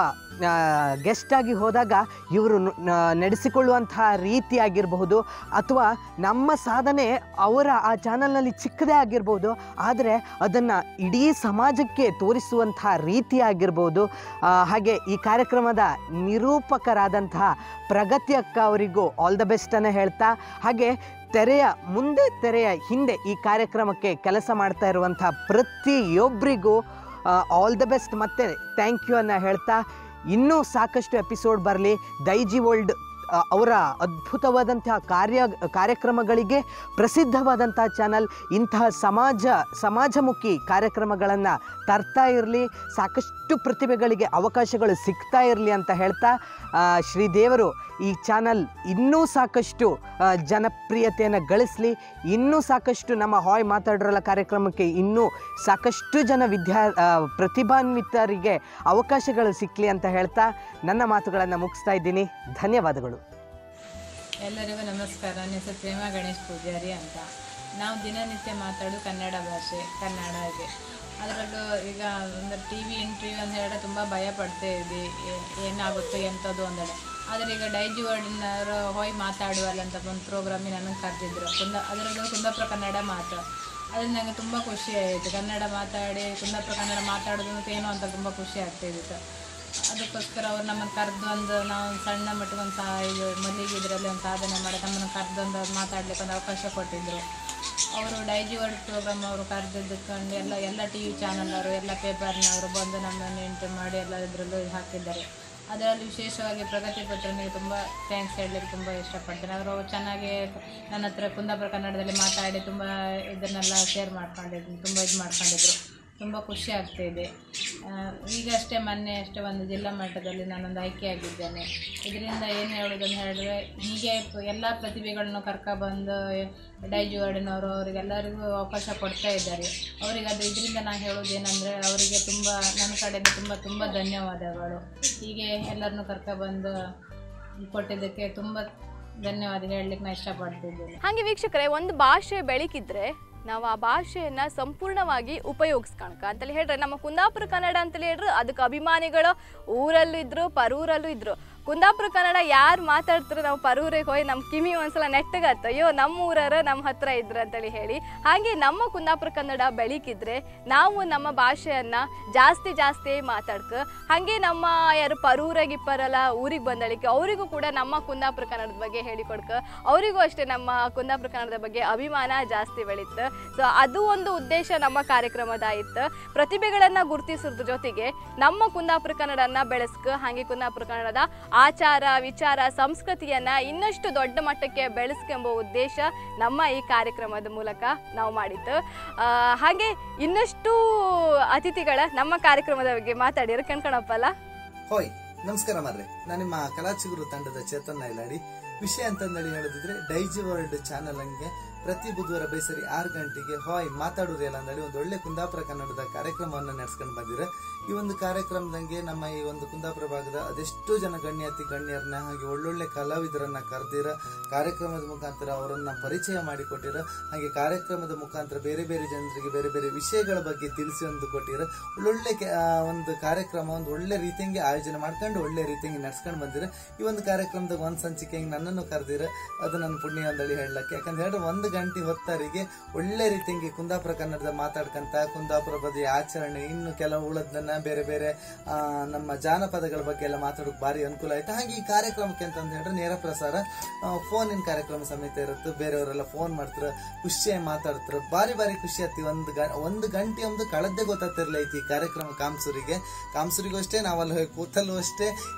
ಗೆಸ್ಟಾಗಿ ಹೋದಾಗ ಇವರು ನು- ನ- ನಡೆಸಿಕೊಳ್ಳುವಂತಹ ರೀತಿ ಆಗಿರಬಹುದು ಅಥವಾ ನಮ್ಮ ಸಾಧನೆ ಅವರ ಆ ಚಾನಲ್ನಲ್ಲಿ ಚಿಕ್ಕದೇ ಆಗಿರ್ಬೋದು ಆದರೆ ಅದನ್ನು ಇಡೀ ಸಮಾಜಕ್ಕೆ ತೋರಿಸುವಂತಹ ರೀತಿ ಆಗಿರ್ಬೋದು ಆ, ಹಾಗೆ ಈ ಕಾರ್ಯಕ್ರಮದ ನಿರೂಪಕರಾದಂತಹ ಪ್ರಗತಿ ಅಕ್ಕ ಅವರಿಗೂ ಆಲ್ ದ ಬೆಸ್ಟನ್ನು ಹೇಳ್ತಾ ಹಾಗೆ ತೆರೆಯ ಮುಂದೆ ತೆರೆಯ ಹಿಂದೆ ಈ ಕಾರ್ಯಕ್ರಮಕ್ಕೆ ಕೆಲಸ ಮಾಡ್ತಾ ಇರುವಂಥ ಪ್ರತಿಯೊಬ್ಬರಿಗೂ ಆಲ್ ದ ಬೆಸ್ಟ್ ಮತ್ತೆ ಥ್ಯಾಂಕ್ ಯು ಅನ್ನ ಹೇಳ್ತಾ ಇನ್ನೂ ಸಾಕಷ್ಟು ಎಪಿಸೋಡ್ ಬರಲಿ ದೈಜಿ ವರ್ಲ್ಡ್ ಆ, ಅವರ ಅದ್ಭುತವಾದಂತಹ ಕಾರ್ಯ ಕಾರ್ಯಕ್ರಮಗಳಿಗೆ ಪ್ರಸಿದ್ಧವಾದಂಥ ಚಾನಲ್ ಇಂತಹ ಸಮಾಜ ಸಮಾಜಮುಖಿ ಕಾರ್ಯಕ್ರಮಗಳನ್ನು ತರ್ತಾ ಇರಲಿ ಸಾಕಷ್ಟು ಪ್ರತಿಭೆಗಳಿಗೆ ಅವಕಾಶಗಳು ಸಿಗ್ತಾ ಇರಲಿ ಅಂತ ಹೇಳ್ತಾ ಆ, ಶ್ರೀದೇವರು ಈ ಚಾನಲ್ ಇನ್ನೂ ಸಾಕಷ್ಟು ಆ, ಜನಪ್ರಿಯತೆಯನ್ನು ಗಳಿಸಲಿ ಇನ್ನೂ ಸಾಕಷ್ಟು ನಮ್ಮ ಹಾಯ್ ಮಾತಾಡೋಲ್ಲ ಕಾರ್ಯಕ್ರಮಕ್ಕೆ ಇನ್ನೂ ಸಾಕಷ್ಟು ಜನ ವಿದ್ಯಾ ಆ, ಪ್ರತಿಭಾನ್ವಿತರಿಗೆ ಅವಕಾಶಗಳು ಸಿಕ್ಕಲಿ ಅಂತ ಹೇಳ್ತಾ ನನ್ನ ಮಾತುಗಳನ್ನು ಮುಗಿಸ್ತಾ ಇದ್ದೀನಿ ಧನ್ಯವಾದಗಳು ಎಲ್ಲರಿಗೂ ನಮಸ್ಕಾರ ನನ್ನ ಹೆಸರು ಪ್ರೇಮ ಗಣೇಶ್ ಪೂಜಾರಿ ಅಂತ ನಾವು ದಿನನಿತ್ಯ ಮಾತಾಡೋ ಕನ್ನಡ ಭಾಷೆ ಕನ್ನಡ ಇದೆ ಅದರಲ್ಲೂ ಈಗ ಒಂದು ಟಿ ವಿ ಇಂಟರ್ವ್ಯೂ ಅಂತ ಹೇಳಿದ್ರೆ ತುಂಬ ಭಯ ಪಡ್ತಾ ಇದ್ವಿ ಏ- ಏನಾಗುತ್ತೋ ಎಂಥದ್ದು ಅಂದೇಳಿ ಆದರೆ ಈಗ ಡೈಜಿ ವರ್ಡಿನವರು ಹೋಯ್ ಮಾತಾಡುವಲ್ಲ ಅಂತ ಒಂದು ಪ್ರೋಗ್ರಾಮಿಗೆ ನನಗೆ ಕರೆದಿದ್ರು ಕುಂದ ಅದರಲ್ಲೂ ಕುಂದಾಪುರ ಕನ್ನಡ ಮಾತು ಅದು ನನಗೆ ತುಂಬ ಖುಷಿ ಆಯಿತು ಕನ್ನಡ ಮಾತಾಡಿ ಕುಂದಾಪುರ ಕನ್ನಡ ಮಾತಾಡೋದು ಅಂತ ಏನೋ ಅಂತ ತುಂಬ ಖುಷಿ ಆಗ್ತಾಯಿತ್ತು ಅದಕ್ಕೋಸ್ಕರ ಅವ್ರು ನಮ್ಮನ್ನು ಕರೆದು ಒಂದು ನಾವು ಒಂದು ಸಣ್ಣ ಮಟ್ಟಿಗೆ ಒಂದು ಸಾ ಇದು ಮಲ್ಲಿಗೆ ಇದರಲ್ಲಿ ಒಂದು ಸಾಧನೆ ಮಾಡಿ ನಮ್ಮನ್ನು ಕರೆದು ಒಂದು ಮಾತಾಡ್ಲಿಕ್ಕೆ ಒಂದು ಅವಕಾಶ ಕೊಟ್ಟಿದ್ದರು ಅವರು ಡೈಜಿ ವರ್ಡ್ ಪ್ರೋಗ್ರಾಮ್ ಅವರು ಕರೆದಿದ್ದಕ್ಕೊಂಡು ಎಲ್ಲ ಎಲ್ಲ ಟಿ ವಿ ಚಾನಲ್ನವರು ಎಲ್ಲ ಪೇಪರ್ನವರು ಬಂದು ನಮ್ಮನ್ನು ಎಂಟ್ರಿ ಮಾಡಿ ಎಲ್ಲ ಇದರಲ್ಲೂ ಹಾಕಿದ್ದಾರೆ ಅದರಲ್ಲಿ ವಿಶೇಷವಾಗಿ ಪ್ರಗತಿ ಪತ್ರನಿಗೆ ತುಂಬ ಥ್ಯಾಂಕ್ಸ್ ಹೇಳಲಿಕ್ಕೆ ತುಂಬ ಇಷ್ಟಪಡ್ತೇನೆ ಅವರು ಚೆನ್ನಾಗಿ ನನ್ನ ಹತ್ರ ಕುಂದಾಪುರ ಕನ್ನಡದಲ್ಲಿ ಮಾತಾಡಿ ತುಂಬ ಇದನ್ನೆಲ್ಲ ಶೇರ್ ಮಾಡ್ಕೊಂಡಿದ್ರು ತುಂಬ ಇದು ಮಾಡ್ಕೊಂಡಿದ್ರು ತುಂಬ ಖುಷಿ ಆಗ್ತಾಯಿದೆ ಈಗಷ್ಟೇ ಮೊನ್ನೆ ಅಷ್ಟೇ ಒಂದು ಜಿಲ್ಲಾ ಮಟ್ಟದಲ್ಲಿ ನಾನೊಂದು ಆಯ್ಕೆಯಾಗಿದ್ದೇನೆ ಇದರಿಂದ ಏನು ಹೇಳೋದಂತ ಹೇಳಿದ್ರೆ ಹೀಗೆ ಎಲ್ಲ ಪ್ರತಿಭೆಗಳನ್ನು ಕರ್ಕೊಬಂದು ಡೈಜಿ ವಾರ್ಡಿನವರು ಅವರಿಗೆಲ್ಲರಿಗೂ ಅವಕಾಶ ಕೊಡ್ತಾ ಇದ್ದಾರೆ ಅವರಿಗೆ ಅದು ಇದರಿಂದ ನಾನು ಹೇಳೋದೇನೆಂದರೆ ಅವರಿಗೆ ತುಂಬ ನನ್ನ ಕಡೆಯಿಂದ ತುಂಬ ತುಂಬ ಧನ್ಯವಾದಗಳು ಹೀಗೆ ಎಲ್ಲರನ್ನೂ ಕರ್ಕೊಬಂದು ಕೊಟ್ಟಿದ್ದಕ್ಕೆ ತುಂಬ ಧನ್ಯವಾದ ಹೇಳಲಿಕ್ಕೆ ನಾನು ಇಷ್ಟಪಡ್ತಿದ್ದೇನೆ ಹಾಗೆ ವೀಕ್ಷಕರೇ ಒಂದು ಭಾಷೆ ಬೆಳಕಿದ್ರೆ ನಾವು ಆ ಭಾಷೆಯನ್ನ ಸಂಪೂರ್ಣವಾಗಿ ಉಪಯೋಗಿಸ್ಕಣಕ ಅಂತೇಳಿ ಹೇಳ್ರೆ ನಮ್ಮ ಕುಂದಾಪುರ ಕನ್ನಡ ಅಂತೇಳಿ ಹೇಳ್ರು ಅದಕ್ಕೆ ಅಭಿಮಾನಿಗಳು ಊರಲ್ಲೂ ಇದ್ರು ಪರೂರಲ್ಲೂ ಇದ್ರು ಕುಂದಾಪುರ ಕನ್ನಡ ಯಾರು ಮಾತಾಡ್ತಾರೆ ನಾವು ಪರೂರಿಗೆ ಹೋಗಿ ನಮ್ಮ ಕಿವಿ ಒಂದ್ಸಲ ನೆಟ್ಟಗತ್ತ ಅಯ್ಯೋ ನಮ್ಮ ಊರರ ನಮ್ಮ ಹತ್ರ ಇದ್ರು ಅಂತೇಳಿ ಹೇಳಿ ಹಾಗೆ ನಮ್ಮ ಕುಂದಾಪುರ ಕನ್ನಡ ಬೆಳಕಿದ್ರೆ ನಾವು ನಮ್ಮ ಭಾಷೆಯನ್ನ ಜಾಸ್ತಿ ಜಾಸ್ತಿ ಮಾತಾಡ್ಕ ಹಾಗೆ ನಮ್ಮ ಯಾರು ಪರೂರ ಗಿಪ್ಪರಲ್ಲ ಊರಿಗೆ ಬಂದಳಿಕೆ ಅವರಿಗೂ ಕೂಡ ನಮ್ಮ ಕುಂದಾಪುರ ಕನ್ನಡದ ಬಗ್ಗೆ ಹೇಳಿಕೊಡ್ಕ ಅವರಿಗೂ ಅಷ್ಟೇ ನಮ್ಮ ಕುಂದಾಪುರ ಕನ್ನಡದ ಬಗ್ಗೆ ಅಭಿಮಾನ ಜಾಸ್ತಿ ಬೆಳೀತು ಸೊ ಅದು ಒಂದು ಉದ್ದೇಶ ನಮ್ಮ ಕಾರ್ಯಕ್ರಮದ ಆಯ್ತು ಪ್ರತಿಭೆಗಳನ್ನು ಗುರುತಿಸೋದ್ರ ಜೊತೆಗೆ ನಮ್ಮ ಕುಂದಾಪುರ ಕನ್ನಡನ ಬೆಳೆಸ್ಕ ಹಾಗೆ ಕುಂದಾಪುರ ಕನ್ನಡದ ಆಚಾರ ವಿಚಾರ ಸಂಸ್ಕೃತಿಯನ್ನ ಇನ್ನಷ್ಟು ದೊಡ್ಡ ಮಟ್ಟಕ್ಕೆ ಬೆಳೆಸ್ಕೆಂಬ ಉದ್ದೇಶ ನಮ್ಮ ಈ ಕಾರ್ಯಕ್ರಮದ ಮೂಲಕ ನಾವು ಮಾಡಿತ್ತು ಆ, ಹಾಗೆ ಇನ್ನಷ್ಟು ಅತಿಥಿಗಳ ನಮ್ಮ ಕಾರ್ಯಕ್ರಮದ ಬಗ್ಗೆ ಮಾತಾಡಿರೋ ಕಣ್ಕಣಪ್ಪಲ್ಲ ಹೋಯ್ ನಮಸ್ಕಾರ ಮಾರ್ರೆ ನಾನು ನಿಮ್ಮ ಕಲಾಚಿಗುರು ತಂಡದ ಚೇತನ್ ನೈಲಾಡಿ ವಿಷಯ ಅಂತಂದೇಳಿ ಹೇಳದಿದ್ರೆ ಡೈಜಿ ವರ್ಲ್ಡ್ ಚಾನಲ್ ಹಂಗೆ ಪ್ರತಿ ಬುಧವಾರ ಬೈಸರಿ ಆರು ಗಂಟೆಗೆ ಹಾಯ್ ಮಾತಾಡೋರಿಲ್ಲ ಅಂದೇಳಿ ಒಂದು ಒಳ್ಳೆ ಕುಂದಾಪುರ ಕನ್ನಡದ ಕಾರ್ಯಕ್ರಮವನ್ನು ನಡೆಸ್ಕೊಂಡು ಬಂದಿರ ಈ ಒಂದು ಕಾರ್ಯಕ್ರಮದಂಗೆ ನಮ್ಮ ಈ ಒಂದು ಕುಂದಾಪುರ ಭಾಗದ ಅದೆಷ್ಟೋ ಜನ ಗಣ್ಯಾತಿ ಗಣ್ಯರನ್ನ ಹಾಗೆ ಒಳ್ಳೊಳ್ಳೆ ಕಲಾವಿದರನ್ನ ಕರೆದಿರ ಕಾರ್ಯಕ್ರಮದ ಮುಖಾಂತರ ಅವರನ್ನ ಪರಿಚಯ ಮಾಡಿಕೊಟ್ಟಿರ ಹಾಗೆ ಕಾರ್ಯಕ್ರಮದ ಮುಖಾಂತರ ಬೇರೆ ಬೇರೆ ಜನರಿಗೆ ಬೇರೆ ಬೇರೆ ವಿಷಯಗಳ ಬಗ್ಗೆ ತಿಳಿಸಿ ಒಂದು ಕೊಟ್ಟಿರ ಒಳ್ಳೊಳ್ಳೆ ಕೆ- ಆ, ಒಂದು ಕಾರ್ಯಕ್ರಮ ಒಂದು ಒಳ್ಳೆ ರೀತಿಯಂಗೆ ಆಯೋಜನೆ ಮಾಡ್ಕೊಂಡು ಒಳ್ಳೆ ರೀತಿಯಂಗೆ ನಡ್ಸ್ಕೊಂಡು ಬಂದಿರ ಈ ಒಂದು ಕಾರ್ಯಕ್ರಮದಾಗ ಒಂದ್ ಸಂಚಿಕೆಗೆ ನನ್ನನ್ನು ಕರೆದಿರ ಅದು ನನ್ನ ಪುಣ್ಯ ಅಂದಳಿ ಹೇಳಕ್ಕೆ ಯಾಕಂದ್ರೆ ಹೇಳಿದ್ರೆ ಒಂದು ಗಂಟೆ ಹೊತ್ತರಿಗೆ ಒಳ್ಳೆ ರೀತಿಯಂಗೆ ಕುಂದಾಪುರ ಕನ್ನಡದ ಮಾತಾಡ್ಕಂತ ಕುಂದಾಪುರ ಬದಿಯ ಆಚರಣೆ ಇನ್ನು ಕೆಲವು ಉಳದನ್ನ ಬೇರೆ ಬೇರೆ ಆ, ನಮ್ಮ ಜಾನಪದಗಳ ಬಗ್ಗೆ ಎಲ್ಲ ಮಾತಾಡೋಕೆ ಭಾರಿ ಅನುಕೂಲ ಆಯ್ತು ಹಾಗೆ ಈ ಕಾರ್ಯಕ್ರಮಕ್ಕೆ ಅಂತಂದ್ ಹೇಳಿದ್ರೆ ನೇರ ಪ್ರಸಾರ ಫೋನಿನ ಕಾರ್ಯಕ್ರಮ ಸಮೇತ ಇರುತ್ತೆ ಬೇರೆಯವರೆಲ್ಲ ಫೋನ್ ಮಾಡ್ತಾರೆ ಖುಷಿಯಾಗಿ ಮಾತಾಡ್ತಾರೆ ಬಾರಿ ಬಾರಿ ಖುಷಿ ಆಯ್ತಿ ಒಂದು ಗ ಒಂದು ಗಂಟೆ ಒಂದು ಕಳೆದೇ ಗೊತ್ತಾಗ್ತಿರ್ಲ ಐತಿ ಈ ಕಾರ್ಯಕ್ರಮ ಕಾಮಸೂರಿಗೆ ಕಾಮಸೂರಿಗೂ ಅಷ್ಟೇ ನಾವಲ್ಲಿ ಹೋಗಿ ಕೂತಲ್ಲೂ ಅಷ್ಟೇ ಯಾವ ರೀತಿ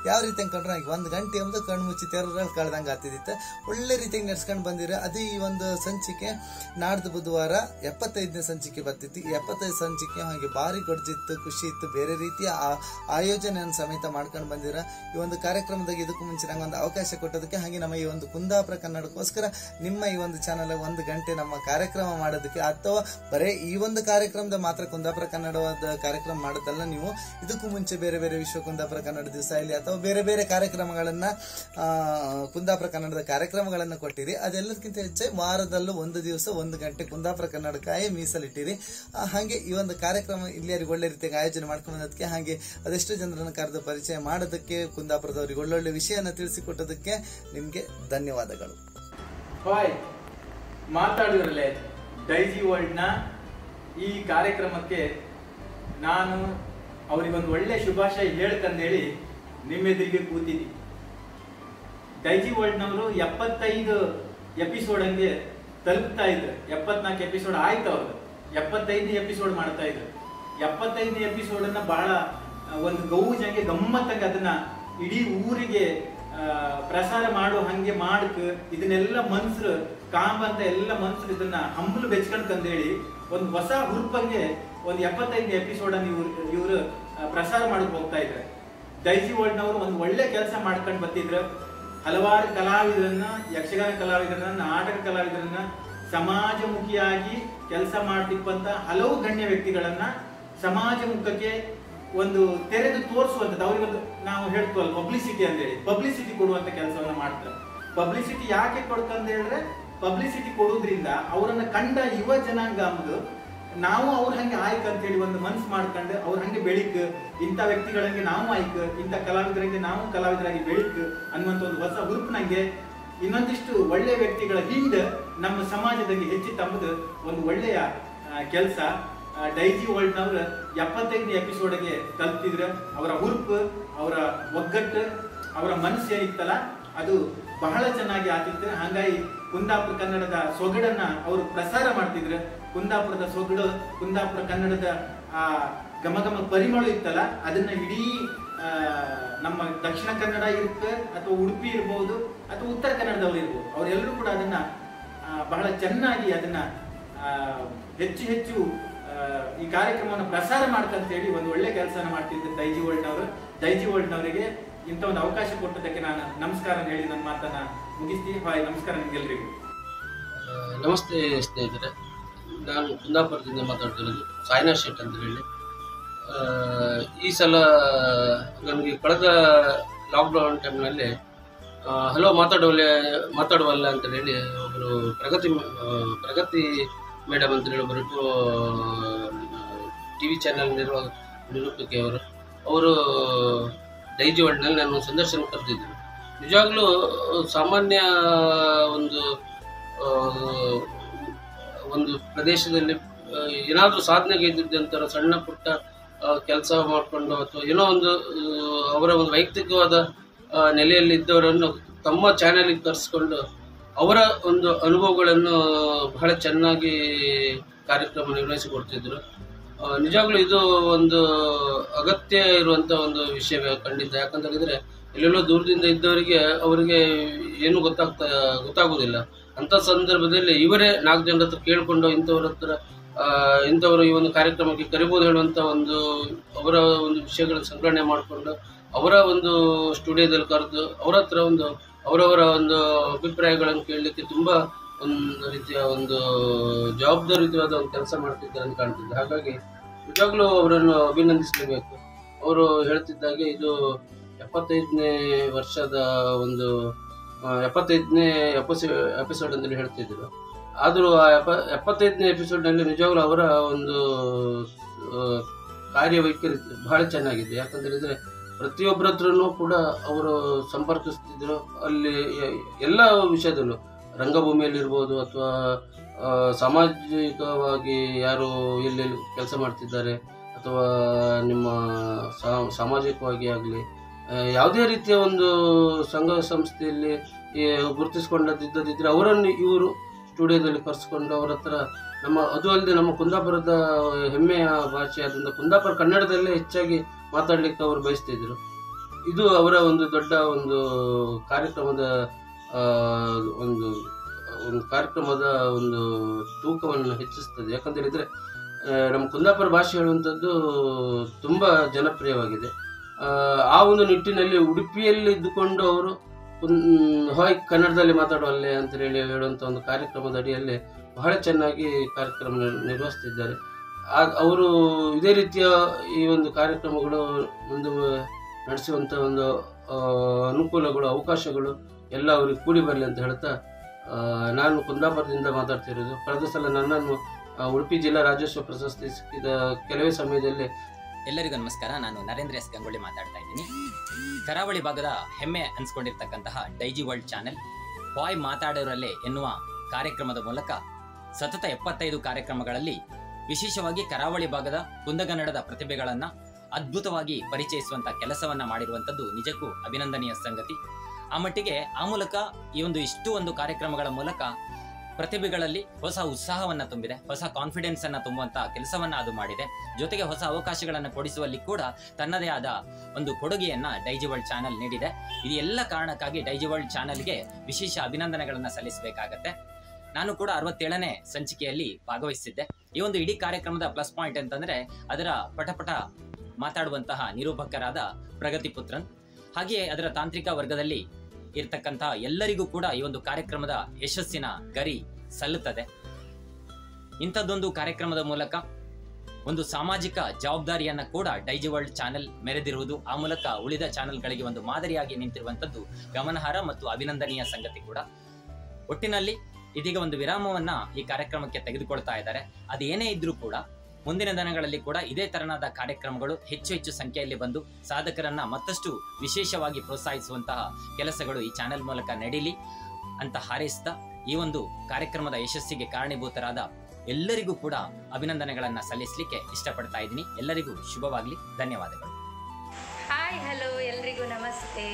ಅನ್ಕೊಂಡ್ರೆ ನನಗೆ ಒಂದು ಗಂಟೆ ಎಂಬುದು ಕಣ್ಣು ಮುಚ್ಚಿ ತೆರರಲ್ಲಿ ಕಳ್ದಂಗೆ ಆಗ್ತಿದ್ದಿತ್ತು ಒಳ್ಳೆ ರೀತಿಯಾಗಿ ನಡ್ಸ್ಕೊಂಡು ಬಂದಿರ ಅದೇ ಈ ಒಂದು ಸಂಚಿಕೆ ನಾಡ್ದು ಬುಧವಾರ ಎಪ್ಪತ್ತೈದನೇ ಸಂಚಿಕೆ ಬರ್ತಿತ್ತು ಈ ಎಪ್ಪತ್ತೈದು ಸಂಚಿಕೆ ಹಾಗೆ ಭಾರಿ ಗೊಡ್ಜಿತ್ತು ಖುಷಿ ಇತ್ತು ಬೇರೆ ರೀತಿಯ ಆ- ಆಯೋಜನೆಯನ್ನು ಸಮೇತ ಮಾಡ್ಕೊಂಡು ಬಂದಿರ ಈ ಒಂದು ಕಾರ್ಯಕ್ರಮದಾಗ ಇದಕ್ಕೂ ಮುಂಚೆ ನಂಗೆ ಒಂದು ಅವಕಾಶ ಕೊಟ್ಟದಕ್ಕೆ ಹಾಗೆ ನಮ್ಮ ಈ ಒಂದು ಕುಂದಾಪುರ ಕನ್ನಡಕ್ಕೋಸ್ಕರ ನಿಮ್ಮ ಈ ಒಂದು ಚಾನಲ್ ಒಂದು ಗಂಟೆ ನಮ್ಮ ಕಾರ್ಯಕ್ರಮ ಮಾಡೋದಕ್ಕೆ ಅಥವಾ ಬರೇ ಈ ಒಂದು ಕಾರ್ಯಕ್ರಮದ ಮಾತ್ರ ಕುಂದಾಪುರ ಕನ್ನಡವಾದ ಕಾರ್ಯಕ್ರಮ ಮಾಡೋದಲ್ಲ ನೀವು ಇದಕ್ಕೂ ಮುಂಚೆ ಬೇರೆ ಬೇರೆ ವಿಶ್ವ ಕುಂದಾಪುರ ಕನ್ನಡ ದಿವಸ ಇಲ್ಲಿ ಅಥವಾ ಬೇರೆ ಬೇರೆ ಕಾರ್ಯಕ್ರಮಗಳನ್ನ ಆ, ಕುಂದಾಪುರ ಕನ್ನಡದ ಕಾರ್ಯಕ್ರಮಗಳನ್ನ ಕೊಟ್ಟಿರಿ ಅದೆಲ್ಲದಕ್ಕಿಂತ ಹೆಚ್ಚು ವಾರದಲ್ಲೂ ಒಂದು ದಿವಸ ಒಂದು ಗಂಟೆ ಕುಂದಾಪುರ ಕನ್ನಡಕ್ಕಾಯೇ ಮೀಸಲಿಟ್ಟಿರಿ ಆ, ಹಾಗೆ ಈ ಒಂದು ಕಾರ್ಯಕ್ರಮ ಇಲ್ಲಿಯರಿಗೆ ಒಳ್ಳೆ ರೀತಿಯಾಗಿ ಆಯೋಜನೆ ಮಾಡ್ಕೊಂಡು ಬಂದದಕ್ಕೆ ಹಾಗೆ ಅದೆಷ್ಟು ಜನರನ್ನು ಕರೆದು ಪರಿಚಯ ಮಾಡೋದಕ್ಕೆ ಕುಂದಾಪುರದವರಿಗೆ ಒಳ್ಳೊಳ್ಳೆ ವಿಷಯನ ತಿಳಿಸಿಕೊಟ್ಟದಕ್ಕೆ ನಿಮಗೆ ಧನ್ಯವಾದಗಳು ಹಾಯ್ ಮಾತಾಡಿದ್ರಲ್ಲೇ ಡೈಜಿ ವರ್ಲ್ಡ್ನ ಈ ಕಾರ್ಯಕ್ರಮಕ್ಕೆ ನಾನು ಅವರಿಗೊಂದು ಒಳ್ಳೆ ಶುಭಾಶಯ ಹೇಳ್ಕಂದೇಳಿ ನಿಮ್ಮೆದುರಿಗೆ ಕೂತಿದ್ದಿ ಡೈಜಿ ವರ್ಲ್ಡ್ನವರು ಎಪ್ಪತ್ತೈದು ಎಪಿಸೋಡ್ ಹಂಗೆ ತಲುಪ್ತಾ ಇದ್ರು ಎಪ್ಪತ್ನಾಲ್ಕು ಎಪಿಸೋಡ್ ಆಯ್ತು ಅವ್ರದ್ದು ಎಪ್ಪತ್ತೈದನೇ ಎಪಿಸೋಡ್ ಮಾಡ್ತಾ ಇದ್ರು ಎಪ್ಪತ್ತೈದನೇ ಎಪಿಸೋಡ್ ಅನ್ನ ಬಹಳ ಆ, ಒಂದು ಗೌಜಂಗೆ ಗಮ್ಮತ್ತಾಗಿ ಅದನ್ನ ಇಡೀ ಊರಿಗೆ ಆ, ಪ್ರಸಾರ ಮಾಡೋ ಹಂಗೆ ಮಾಡಕ್ ಇದನ್ನೆಲ್ಲ ಮನ್ಸರು ಕಾಂಬಂತ ಎಲ್ಲ ಮನ್ಸರು ಇದನ್ನ ಹಂಬಲು ಬೆಚ್ಕೊಂಡ್ ತಂದೇಳಿ ಒಂದು ಹೊಸ ಹುರುಪಂಗೆ ಒಂದು ಎಪ್ಪತ್ತೈದನೇ ಎಪಿಸೋಡ್ ಅನ್ನು ಇವ್ರು ಇವರು ಪ್ರಸಾರ ಮಾಡಕ್ ಹೋಗ್ತಾ ಇದ್ದಾರೆ ಡೈಜಿ ವರ್ಲ್ಡ್ನವರು ಒಂದು ಒಳ್ಳೆ ಕೆಲಸ ಮಾಡ್ಕೊಂಡು ಬರ್ತಿದ್ರು ಹಲವಾರು ಕಲಾವಿದರನ್ನ ಯಕ್ಷಗಾನ ಕಲಾವಿದರನ್ನ ನಾಟಕ ಕಲಾವಿದರನ್ನ ಸಮಾಜಮುಖಿಯಾಗಿ ಕೆಲಸ ಮಾಡ್ತಿಪ್ಪಂತ ಹಲವು ಗಣ್ಯ ವ್ಯಕ್ತಿಗಳನ್ನ ಸಮಾಜ ಮುಖಕ್ಕೆ ಒಂದು ತೆರೆದು ತೋರಿಸುವಂಥದ್ದು ಅವ್ರಿಗೊಂದು ನಾವು ಹೇಳ್ತೀವಲ್ಲ ಪಬ್ಲಿಸಿಟಿ ಅಂತೇಳಿ ಪಬ್ಲಿಸಿಟಿ ಕೊಡುವಂತ ಕೆಲಸವನ್ನ ಮಾಡ್ತಾರೆ ಪಬ್ಲಿಸಿಟಿ ಯಾಕೆ ಕೊಡ್ತಂತ ಹೇಳಿದ್ರೆ ಪಬ್ಲಿಸಿಟಿ ಕೊಡೋದ್ರಿಂದ ಅವರನ್ನ ಕಂಡ ಯುವ ಜನಾಂಗ ಅಂಬುದು ನಾವು ಅವ್ರ ಹಂಗೆ ಆಯ್ಕ ಅಂತೇಳಿ ಒಂದು ಮನ್ಸು ಮಾಡ್ಕೊಂಡು ಅವ್ರ ಹಂಗೆ ಬೆಳಿಕ್ ಇಂಥ ವ್ಯಕ್ತಿಗಳಂಗೆ ನಾವು ಆಯ್ಕ ಇಂಥ ಕಲಾವಿದರಂಗೆ ನಾವು ಕಲಾವಿದರಾಗಿ ಬೆಳಿಕ್ ಅನ್ನುವಂಥ ಒಂದು ಹೊಸ ಹುರುಪು ನಂಗೆ ಇನ್ನೊಂದಿಷ್ಟು ಒಳ್ಳೆ ವ್ಯಕ್ತಿಗಳ ಹಿಂದೆ ನಮ್ಮ ಸಮಾಜದಲ್ಲಿ ಹೆಚ್ಚಿತ್ತಂಬುದು ಒಂದು ಒಳ್ಳೆಯ ಕೆಲಸ ಡೈಜಿ ವರ್ಲ್ಡ್ನವ್ರು ಎಪ್ಪತ್ತೈದನೇ ಎಪಿಸೋಡ್ಗೆ ತಲುಪಿದ್ರು ಅವರ ಹುರುಪು ಅವರ ಒಗ್ಗಟ್ಟು ಅವರ ಮನಸ್ಸು ಏನಿತ್ತಲ್ಲ ಅದು ಬಹಳ ಚೆನ್ನಾಗಿ ಆತಿತ್ತು ಹಾಗಾಗಿ ಕುಂದಾಪುರ ಕನ್ನಡದ ಸೊಗಡನ್ನ ಅವರು ಪ್ರಸಾರ ಮಾಡ್ತಿದ್ರು ಕುಂದಾಪುರದ ಸೊಗಡು ಕುಂದಾಪುರ ಕನ್ನಡದ ಆ ಘಮಘಮ ಪರಿಮಳ ಇತ್ತಲ್ಲ ಅದನ್ನ ಇಡೀ ಆ, ನಮ್ಮ ದಕ್ಷಿಣ ಕನ್ನಡ ಇರುತ್ತೆ ಅಥವಾ ಉಡುಪಿ ಇರ್ಬೋದು ಅಥವಾ ಉತ್ತರ ಕನ್ನಡದವ್ರು ಇರ್ಬೋದು ಅವರೆಲ್ಲರೂ ಕೂಡ ಅದನ್ನ ಆ, ಬಹಳ ಚೆನ್ನಾಗಿ ಅದನ್ನ ಆ, ಹೆಚ್ಚು ಹೆಚ್ಚು ಆ, ಈ ಕಾರ್ಯಕ್ರಮವನ್ನು ಪ್ರಸಾರ ಮಾಡ್ತಂತ ಹೇಳಿ ಒಂದು ಒಳ್ಳೆ ಕೆಲಸನ ಮಾಡ್ತಿದ್ದ ದೈಜಿ ವರ್ಲ್ಡ್ನವರು ದೈಜಿ ವರ್ಲ್ಡ್ನವರಿಗೆ ಇಂಥ ಒಂದು ಅವಕಾಶ ಕೊಟ್ಟದಕ್ಕೆ ನಾನು ನಮಸ್ಕಾರ ಹೇಳಿ ನನ್ನ ಮಾತನ್ನ ಮುಗಿಸ್ತೀನಿ ಹಾಯ್ ನಮಸ್ಕಾರ ನಿಮ್ಗೆಲ್ರಿಗೂ ಆ, ನಮಸ್ತೆ ಸ್ನೇಹಿತರೆ ನಾನು ಕುಂದಾಪುರದಿಂದ ಮಾತಾಡ್ತಿರೋದು ಸಾಯಿನಾಥ್ ಶೆಟ್ ಅಂತ ಹೇಳಿ ಆ, ಈ ಸಲ ನನಗೆ ಕಳೆದ ಲಾಕ್ಡೌನ್ ಟೈಮ್ನಲ್ಲಿ ಹಲೋ ಮಾತಾಡುವಲ್ಲ ಮಾತಾಡುವಲ್ಲ ಅಂತ ಹೇಳಿ ಒಬ್ಬರು ಪ್ರಗತಿ ಮ- ಆ, ಪ್ರಗತಿ ಮೇಡಮ್ ಅಂತ ಹೇಳಿ ಒಬ್ಬರು ಟಿ ವಿ ಚಾನೆಲ್ ನಿರ್ವಾ ನಿರೂಪಕಿ ಅವರು ಅವರು ಡೈಜಿ ವರ್ಡ್ನಲ್ಲಿ ನಾನು ಸಂದರ್ಶನ ಕರೆದಿದ್ದರು ನಿಜವಾಗ್ಲೂ ಸಾಮಾನ್ಯ ಒಂದು ಆ, ಒಂದು ಪ್ರದೇಶದಲ್ಲಿ ಏನಾದರೂ ಸಾಧನೆಗೆ ಇದ್ದಿದ್ದಂಥ ಸಣ್ಣ ಪುಟ್ಟ ಕೆಲಸ ಮಾಡಿಕೊಂಡು ಅಥವಾ ಏನೋ ಒಂದು ಆ, ಅವರ ಒಂದು ವೈಯಕ್ತಿಕವಾದ ಆ, ನೆಲೆಯಲ್ಲಿ ಇದ್ದವರನ್ನು ತಮ್ಮ ಚಾನೆಲ್ಗೆ ಕರೆಸ್ಕೊಂಡು ಅವರ ಒಂದು ಅನುಭವಗಳನ್ನು ಬಹಳ ಚೆನ್ನಾಗಿ ಕಾರ್ಯಕ್ರಮ ನಿರ್ವಹಿಸಿಕೊಡ್ತಿದ್ರು ಆ, ನಿಜವಾಗ್ಲೂ ಇದು ಒಂದು ಅಗತ್ಯ ಇರುವಂಥ ಒಂದು ವಿಷಯವೇ ಖಂಡಿತ ಯಾಕಂತ ಹೇಳಿದ್ರೆ ಎಲ್ಲೆಲ್ಲೋ ದೂರದಿಂದ ಇದ್ದವರಿಗೆ ಅವರಿಗೆ ಏನು ಗೊತ್ತಾಗ್ತಾ ಗೊತ್ತಾಗೋದಿಲ್ಲ ಅಂಥ ಸಂದರ್ಭದಲ್ಲಿ ಇವರೇ ನಾಲ್ಕು ಜನರ ಹತ್ರ ಕೇಳಿಕೊಂಡು ಇಂಥವ್ರ ಹತ್ರ ಆ, ಇಂಥವರು ಈ ಒಂದು ಕಾರ್ಯಕ್ರಮಕ್ಕೆ ಕರಿಬೋದು ಹೇಳುವಂಥ ಒಂದು ಅವರ ಒಂದು ವಿಷಯಗಳನ್ನು ಸಂಗ್ರಹಣೆ ಮಾಡಿಕೊಂಡು ಅವರ ಒಂದು ಸ್ಟುಡಿಯೋದಲ್ಲಿ ಕರೆದು ಅವರ ಹತ್ರ ಒಂದು ಅವರವರ ಒಂದು ಅಭಿಪ್ರಾಯಗಳನ್ನು ಕೇಳಲಿಕ್ಕೆ ತುಂಬ ಒಂದು ರೀತಿಯ ಒಂದು ಜವಾಬ್ದಾರಿಯುತವಾದ ಒಂದು ಕೆಲಸ ಮಾಡ್ತಿದ್ದಾರೆ ಅಂತ ಕಾಣ್ತಿದ್ದೆ ಹಾಗಾಗಿ ನಿಜವಾಗ್ಲೂ ಅವರನ್ನು ಅಭಿನಂದಿಸಲೇಬೇಕು ಅವರು ಹೇಳ್ತಿದ್ದಾಗೆ ಇದು ಎಪ್ಪತ್ತೈದನೇ ವರ್ಷದ ಒಂದು ಆ, ಎಪ್ಪತ್ತೈದನೇ ಎಪಿಸೋ ಎಪಿಸೋಡ್ ಅಂತೇಳಿ ಹೇಳ್ತಿದ್ರು ಆದರೂ ಆ ಎಪ ಎಪ್ಪತ್ತೈದನೇ ಎಪಿಸೋಡ್ನಲ್ಲಿ ನಿಜವಾಗ್ಲೂ ಅವರ ಒಂದು ಆ, ಕಾರ್ಯವೈಖರಿ ಬಹಳ ಚೆನ್ನಾಗಿದೆ ಯಾಕಂತ ಹೇಳಿದ್ರೆ ಪ್ರತಿಯೊಬ್ಬರ ಹತ್ರನೂ ಕೂಡ ಅವರು ಸಂಪರ್ಕಿಸ್ತಿದ್ರು ಅಲ್ಲಿ ಎ- ಎಲ್ಲ ವಿಷಯದಲ್ಲೂ ರಂಗಭೂಮಿಯಲ್ಲಿ ಇರ್ಬೋದು ಅಥವಾ ಆ, ಸಾಮಾಜಿಕವಾಗಿ ಯಾರು ಎಲ್ಲೆಲ್ಲಿ ಕೆಲಸ ಮಾಡ್ತಿದ್ದಾರೆ ಅಥವಾ ನಿಮ್ಮ ಸಾ- ಸಾಮಾಜಿಕವಾಗಿ ಆಗಲಿ ಯಾವುದೇ ರೀತಿಯ ಒಂದು ಸಂಘ ಸಂಸ್ಥೆಯಲ್ಲಿ ಈ ಗುರುತಿಸ್ಕೊಂಡದಿದ್ದದಿದ್ರೆ ಅವರನ್ನು ಇವರು ಸ್ಟುಡಿಯೋದಲ್ಲಿ ಕರೆಸ್ಕೊಂಡು ಅವರ ಹತ್ರ ನಮ್ಮ ಅದು ಅಲ್ಲದೆ ನಮ್ಮ ಕುಂದಾಪುರದ ಹೆಮ್ಮೆಯ ಭಾಷೆ ಆದ್ರಿಂದ ಕುಂದಾಪುರ ಕನ್ನಡದಲ್ಲೇ ಹೆಚ್ಚಾಗಿ ಮಾತಾಡ್ಲಿಕ್ಕೆ ಅವರು ಬಯಸ್ತಿದ್ರು ಇದು ಅವರ ಒಂದು ದೊಡ್ಡ ಒಂದು ಕಾರ್ಯಕ್ರಮದ ಆ, ಒಂದು ಒಂದು ಕಾರ್ಯಕ್ರಮದ ಒಂದು ತೂಕವನ್ನು ಹೆಚ್ಚಿಸ್ತದೆ ಯಾಕಂತ ಹೇಳಿದ್ರೆ ಆ, ನಮ್ಮ ಕುಂದಾಪುರ ಭಾಷೆ ಹೇಳುವಂಥದ್ದು ತುಂಬ ಜನಪ್ರಿಯವಾಗಿದೆ ಆ, ಆ ಒಂದು ನಿಟ್ಟಿನಲ್ಲಿ ಉಡುಪಿಯಲ್ಲಿ ಇದ್ದುಕೊಂಡು ಅವರು ಕುನ್- ಹಾಯ್ ಕನ್ನಡದಲ್ಲಿ ಮಾತಾಡುವಲ್ಲೇ ಅಂತ ಹೇಳಿ ಹೇಳುವಂಥ ಒಂದು ಕಾರ್ಯಕ್ರಮದ ಅಡಿಯಲ್ಲಿ ಬಹಳ ಚೆನ್ನಾಗಿ ಕಾರ್ಯಕ್ರಮ ನಿರ್- ನಿರ್ವಹಿಸ್ತಿದ್ದಾರೆ ಆ- ಅವರು ಇದೇ ರೀತಿಯ ಈ ಒಂದು ಕಾರ್ಯಕ್ರಮಗಳು ಒಂದು ನಡೆಸುವಂಥ ಒಂದು ಆ, ಅನುಕೂಲಗಳು ಅವಕಾಶಗಳು ಎಲ್ಲ ಅವರಿಗೆ ಕೂಡಿ ಬರಲಿ ಅಂತ ಹೇಳ್ತಾ ಆ, ನಾನು ಕುಂದಾಪುರದಿಂದ ಮಾತಾಡ್ತಿರೋದು ಕಳೆದ ಸಲ ನನ್ನನ್ನು ಆ, ಉಡುಪಿ ಜಿಲ್ಲಾ ರಾಜ್ಯೋತ್ಸವ ಪ್ರಶಸ್ತಿ ಸಿಕ್ಕಿದ ಕೆಲವೇ ಸಮಯದಲ್ಲಿ ಎಲ್ಲರಿಗೂ ನಮಸ್ಕಾರ ನಾನು ನರೇಂದ್ರ ಎಸ್ ಗಂಗೊಳ್ಳಿ ಮಾತಾಡ್ತಾ ಇದ್ದೀನಿ ಕರಾವಳಿ ಭಾಗದ ಹೆಮ್ಮೆ ಅನ್ಸ್ಕೊಂಡಿರ್ತಕ್ಕಂತಹ ಡೈಜಿ ವರ್ಲ್ಡ್ ಚಾನೆಲ್ ಬಾಯ್ ಮಾತಾಡೋರಲ್ಲೇ ಎನ್ನುವ ಕಾರ್ಯಕ್ರಮದ ಮೂಲಕ ಸತತ ಎಪ್ಪತ್ತೈದು ಕಾರ್ಯಕ್ರಮಗಳಲ್ಲಿ ವಿಶೇಷವಾಗಿ ಕರಾವಳಿ ಭಾಗದ ಕುಂದಗನ್ನಡದ ಪ್ರತಿಭೆಗಳನ್ನ ಅದ್ಭುತವಾಗಿ ಪರಿಚಯಿಸುವಂತ ಕೆಲಸವನ್ನ ಮಾಡಿರುವಂತದ್ದು ನಿಜಕ್ಕೂ ಅಭಿನಂದನೀಯ ಸಂಗತಿ ಆ ಮಟ್ಟಿಗೆ ಆ ಮೂಲಕ ಈ ಒಂದು ಇಷ್ಟು ಒಂದು ಕಾರ್ಯಕ್ರಮಗಳ ಮೂಲಕ ಪ್ರತಿಭೆಗಳಲ್ಲಿ ಹೊಸ ಉತ್ಸಾಹವನ್ನ ತುಂಬಿದೆ ಹೊಸ ಕಾನ್ಫಿಡೆನ್ಸ್ ಅನ್ನ ತುಂಬುವಂತ ಕೆಲಸವನ್ನ ಅದು ಮಾಡಿದೆ ಜೊತೆಗೆ ಹೊಸ ಅವಕಾಶಗಳನ್ನು ಕೊಡಿಸುವಲ್ಲಿ ಕೂಡ ತನ್ನದೇ ಆದ ಒಂದು ಕೊಡುಗೆಯನ್ನ ಡೈಜಿ ವರ್ಲ್ಡ್ ಚಾನೆಲ್ ನೀಡಿದೆ ಇದು ಎಲ್ಲ ಕಾರಣಕ್ಕಾಗಿ ಡೈಜಿ ವರ್ಲ್ಡ್ ಚಾನೆಲ್ಗೆ ವಿಶೇಷ ಅಭಿನಂದನೆಗಳನ್ನ ಸಲ್ಲಿಸಬೇಕಾಗತ್ತೆ ನಾನು ಕೂಡ ಅರವತ್ತೇಳನೇ ಸಂಚಿಕೆಯಲ್ಲಿ ಭಾಗವಹಿಸಿದ್ದೆ ಈ ಒಂದು ಇಡೀ ಕಾರ್ಯಕ್ರಮದ ಪ್ಲಸ್ ಪಾಯಿಂಟ್ ಅಂತಂದ್ರೆ ಅದರ ಪಟಪಟ ಮಾತಾಡುವಂತಹ ನಿರೂಪಕರಾದ ಪ್ರಗತಿ ಪುತ್ರನ್ ಹಾಗೆಯೇ ಅದರ ತಾಂತ್ರಿಕ ವರ್ಗದಲ್ಲಿ ಇರ್ತಕ್ಕಂತಹ ಎಲ್ಲರಿಗೂ ಕೂಡ ಈ ಒಂದು ಕಾರ್ಯಕ್ರಮದ ಯಶಸ್ಸಿನ ಗರಿ ಸಲ್ಲುತ್ತದೆ ಇಂಥದ್ದೊಂದು ಕಾರ್ಯಕ್ರಮದ ಮೂಲಕ ಒಂದು ಸಾಮಾಜಿಕ ಜವಾಬ್ದಾರಿಯನ್ನ ಕೂಡ ಡೈಜಿ ವರ್ಲ್ಡ್ ಚಾನೆಲ್ ಮೆರೆದಿರುವುದು ಆ ಮೂಲಕ ಉಳಿದ ಚಾನೆಲ್ಗಳಿಗೆ ಒಂದು ಮಾದರಿಯಾಗಿ ನಿಂತಿರುವಂತದ್ದು ಗಮನಾರ್ಹ ಮತ್ತು ಅಭಿನಂದನೀಯ ಸಂಗತಿ ಕೂಡ ಒಟ್ಟಿನಲ್ಲಿ ಇದೀಗ ಒಂದು ವಿರಾಮವನ್ನ ಈ ಕಾರ್ಯಕ್ರಮಕ್ಕೆ ತೆಗೆದುಕೊಳ್ತಾ ಇದ್ದಾರೆ ಅದೇನೇ ಇದ್ರೂ ಕೂಡ ಮುಂದಿನ ದಿನಗಳಲ್ಲಿ ಕೂಡ ಇದೇ ತರನಾದ ಕಾರ್ಯಕ್ರಮಗಳು ಹೆಚ್ಚು ಹೆಚ್ಚು ಸಂಖ್ಯೆಯಲ್ಲಿ ಬಂದು ಸಾಧಕರನ್ನ ಮತ್ತಷ್ಟು ವಿಶೇಷವಾಗಿ ಪ್ರೋತ್ಸಾಹಿಸುವಂತಹ ಕೆಲಸಗಳು ಈ ಚಾನೆಲ್ ಮೂಲಕ ನಡೀಲಿ ಅಂತ ಹಾರೈಸ್ತಾ ಈ ಒಂದು ಕಾರ್ಯಕ್ರಮದ ಯಶಸ್ಸಿಗೆ ಕಾರಣೀಭೂತರಾದ ಎಲ್ಲರಿಗೂ ಕೂಡ ಅಭಿನಂದನೆಗಳನ್ನ ಸಲ್ಲಿಸಲಿಕ್ಕೆ ಇಷ್ಟಪಡ್ತಾ ಇದ್ದೀನಿ ಎಲ್ಲರಿಗೂ ಶುಭವಾಗಲಿ ಧನ್ಯವಾದಗಳು ಹಾಯ್ ಹಲೋ ಎಲ್ರಿಗೂ ನಮಸ್ತೆ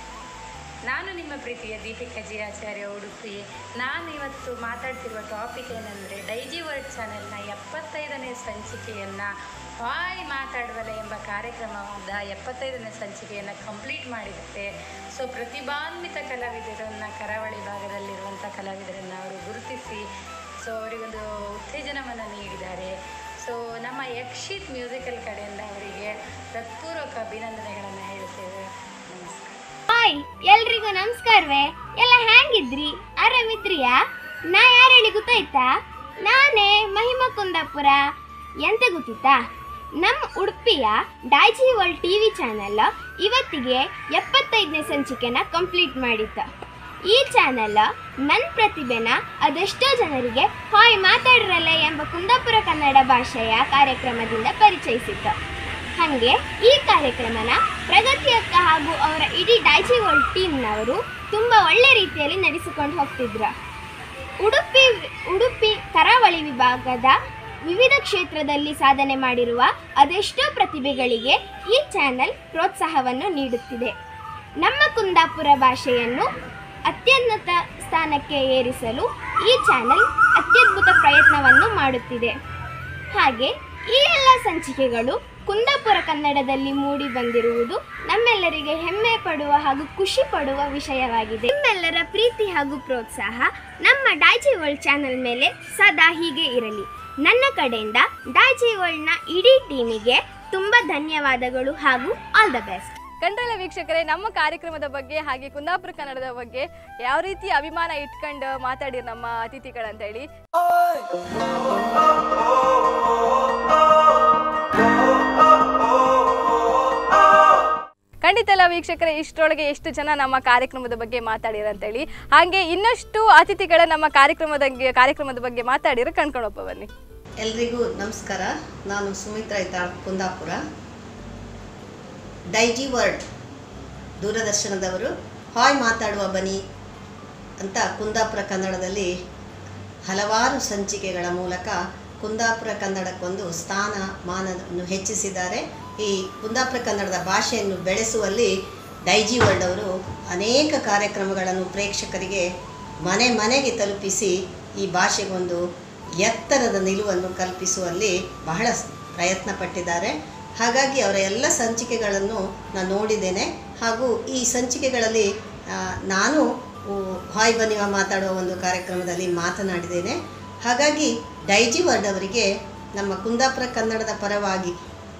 ನಾನು ನಿಮ್ಮ ಪ್ರೀತಿಯ ದೀಪಿಕಾ ಜಿ ಆಚಾರ್ಯ ಉಡುಪಿ ನಾನು ಇವತ್ತು ಮಾತಾಡ್ತಿರುವ ಟಾಪಿಕ್ ಏನಂದರೆ ಡೈಜಿ ವರ್ಲ್ಡ್ ಚಾನೆಲ್ನ ಎಪ್ಪತ್ತೈದನೇ ಸಂಚಿಕೆಯನ್ನು ಹಾಯ್ ಮಾತಾಡುವಲೆ ಎಂಬ ಕಾರ್ಯಕ್ರಮವಾದ ಎಪ್ಪತ್ತೈದನೇ ಸಂಚಿಕೆಯನ್ನು ಕಂಪ್ಲೀಟ್ ಮಾಡಿರುತ್ತೆ ಸೊ ಪ್ರತಿಭಾನ್ವಿತ ಕಲಾವಿದರನ್ನು ಕರಾವಳಿ ಭಾಗದಲ್ಲಿರುವಂಥ ಕಲಾವಿದರನ್ನು ಅವರು ಗುರುತಿಸಿ ಸೊ ಅವರಿಗೊಂದು ಉತ್ತೇಜನವನ್ನು ನೀಡಿದ್ದಾರೆ ಸೊ ನಮ್ಮ ಯಕ್ಷಿತ್ ಮ್ಯೂಸಿಕಲ್ ಕಡೆಯಿಂದ ಅವರಿಗೆ ಹೃತ್ಪೂರ್ವಕ ಅಭಿನಂದನೆಗಳನ್ನು ಹೇಳ್ತೇವೆ ನಮಸ್ಕಾರ ಹಾಯ್ ಎಲ್ರಿಗೂ ನಮಸ್ಕಾರವೇ ಎಲ್ಲ ಹ್ಯಾಂಗಿದ್ರಿ ಆರಾಮಿದ್ರಿಯಾ ನಾ ಯಾರೇಳಿ ಗೊತ್ತಾಯ್ತಾ ನಾನೇ ಮಹಿಮಾ ಕುಂದಾಪುರ ಎಂತ ಗೊತ್ತಿತ್ತಾ ನಮ್ಮ ಉಡುಪಿಯ Daiji world T V channel ಇವತ್ತಿಗೆ ಎಪ್ಪತ್ತೈದನೇ ಸಂಚಿಕೆನ ಕಂಪ್ಲೀಟ್ ಮಾಡಿತ್ತು ಈ ಚಾನೆಲ್ ನನ್ನ ಪ್ರತಿಭೆನ ಅದೆಷ್ಟೋ ಜನರಿಗೆ ಹಾಯ್ ಮಾತಾಡ್ರಲ್ಲ ಎಂಬ ಕುಂದಾಪುರ ಕನ್ನಡ ಭಾಷೆಯ ಕಾರ್ಯಕ್ರಮದಿಂದ ಪರಿಚಯಿಸಿತ್ತು ಹಾಗೆ ಈ ಕಾರ್ಯಕ್ರಮನ ಪ್ರಗತಿ ಅಕ್ಕ ಹಾಗೂ ಅವರ ಇಡೀ ಡೈಜಿ ವರ್ಲ್ಡ್ ಟೀಮ್ನವರು ತುಂಬ ಒಳ್ಳೆ ರೀತಿಯಲ್ಲಿ ನಡೆಸಿಕೊಂಡು ಹೋಗ್ತಿದ್ರು ಉಡುಪಿ ಉಡುಪಿ ಕರಾವಳಿ ವಿಭಾಗದ ವಿವಿಧ ಕ್ಷೇತ್ರದಲ್ಲಿ ಸಾಧನೆ ಮಾಡಿರುವ ಅದೆಷ್ಟೋ ಪ್ರತಿಭೆಗಳಿಗೆ ಈ ಚಾನೆಲ್ ಪ್ರೋತ್ಸಾಹವನ್ನು ನೀಡುತ್ತಿದೆ ನಮ್ಮ ಕುಂದಾಪುರ ಭಾಷೆಯನ್ನು ಅತ್ಯುನ್ನತ ಸ್ಥಾನಕ್ಕೆ ಏರಿಸಲು ಈ ಚಾನೆಲ್ ಅತ್ಯದ್ಭುತ ಪ್ರಯತ್ನವನ್ನು ಮಾಡುತ್ತಿದೆ ಹಾಗೆ ಈ ಎಲ್ಲ ಸಂಚಿಕೆಗಳು ಕುಂದಾಪುರ ಕನ್ನಡದಲ್ಲಿ ಮೂಡಿ ಬಂದಿರುವುದು ನಮ್ಮೆಲ್ಲರಿಗೆ ಹೆಮ್ಮೆ ಪಡುವ ಹಾಗೂ ಖುಷಿ ಪಡುವ ವಿಷಯವಾಗಿದೆ ನಿಮ್ಮೆಲ್ಲರ ಪ್ರೀತಿ ಹಾಗೂ ಪ್ರೋತ್ಸಾಹ ನಮ್ಮ ಡೈಜಿ ವರ್ಲ್ಡ್ ಚಾನೆಲ್ ಮೇಲೆ ಸದಾ ಹೀಗೆ ಇರಲಿ ನನ್ನ ಕಡೆಯಿಂದ ಡೈಜಿ ವರ್ಲ್ಡ್ನ ಇಡೀ ಟೀಮಿಗೆ ತುಂಬ ಧನ್ಯವಾದಗಳು ಹಾಗೂ ಆಲ್ ದ ಬೆಸ್ಟ್ ಕಂಡ್ರಲ್ಲ ವೀಕ್ಷಕರೇ ನಮ್ಮ ಕಾರ್ಯಕ್ರಮದ ಬಗ್ಗೆ ಹಾಗೆ ಕುಂದಾಪುರ ಕನ್ನಡದ ಬಗ್ಗೆ ಯಾವ ರೀತಿ ಅಭಿಮಾನ ಇಟ್ಕೊಂಡು ಮಾತಾಡಿರ್ ನಮ್ಮ ಅತಿಥಿಗಳಂತ ಹೇಳಿ ಖಂಡಿತ ಎಲ್ಲ ವೀಕ್ಷಕರೇ ಇಷ್ಟರೊಳಗೆ ಎಷ್ಟು ಜನ ನಮ್ಮ ಕಾರ್ಯಕ್ರಮದ ಬಗ್ಗೆ ಮಾತಾಡಿರಂತೇಳಿ ಹಾಗೆ ಇನ್ನಷ್ಟು ಅತಿಥಿಗಳ ನಮ್ಮ ಕಾರ್ಯಕ್ರಮದ ಕಾರ್ಯಕ್ರಮದ ಬಗ್ಗೆ ಮಾತಾಡಿರ ಕಣ್ಕೊಂಡೊಪ್ಪ ಬನ್ನಿ ಎಲ್ರಿಗೂ ನಮಸ್ಕಾರ ನಾನು ಸುಮಿತ್ರಾ ಇತಾಳ್ ಕುಂದಾಪುರ ಡೈಜಿ ವರ್ಲ್ಡ್ ದೂರದರ್ಶನದವರು ಹಾಯ್ ಮಾತಾಡುವ ಬನ್ನಿ ಅಂತ ಕುಂದಾಪುರ ಕನ್ನಡದಲ್ಲಿ ಹಲವಾರು ಸಂಚಿಕೆಗಳ ಮೂಲಕ ಕುಂದಾಪುರ ಕನ್ನಡಕ್ಕೊಂದು ಸ್ಥಾನ ಮಾನವನ್ನು ಹೆಚ್ಚಿಸಿದ್ದಾರೆ ಈ ಕುಂದಾಪುರ ಕನ್ನಡದ ಭಾಷೆಯನ್ನು ಬೆಳೆಸುವಲ್ಲಿ ಡೈಜಿ ವರ್ಲ್ಡ್ ಅವರು ಅನೇಕ ಕಾರ್ಯಕ್ರಮಗಳನ್ನು ಪ್ರೇಕ್ಷಕರಿಗೆ ಮನೆ ಮನೆಗೆ ತಲುಪಿಸಿ ಈ ಭಾಷೆಗೊಂದು ಎತ್ತರದ ನಿಲುವನ್ನು ಕಲ್ಪಿಸುವಲ್ಲಿ ಬಹಳ ಸ್- ಪ್ರಯತ್ನ ಪಟ್ಟಿದ್ದಾರೆ ಹಾಗಾಗಿ ಅವರ ಎಲ್ಲ ಸಂಚಿಕೆಗಳನ್ನು ನಾನು ನೋಡಿದ್ದೇನೆ ಹಾಗೂ ಈ ಸಂಚಿಕೆಗಳಲ್ಲಿ ಆ, ನಾನು ಉ, ಹಾಯ್ ಬನ್ನಿವ ಮಾತಾಡುವ ಒಂದು ಕಾರ್ಯಕ್ರಮದಲ್ಲಿ ಮಾತನಾಡಿದ್ದೇನೆ ಹಾಗಾಗಿ ಡೈಜಿ ವರ್ಡ್ ಅವರಿಗೆ ನಮ್ಮ ಕುಂದಾಪುರ ಕನ್ನಡದ ಪರವಾಗಿ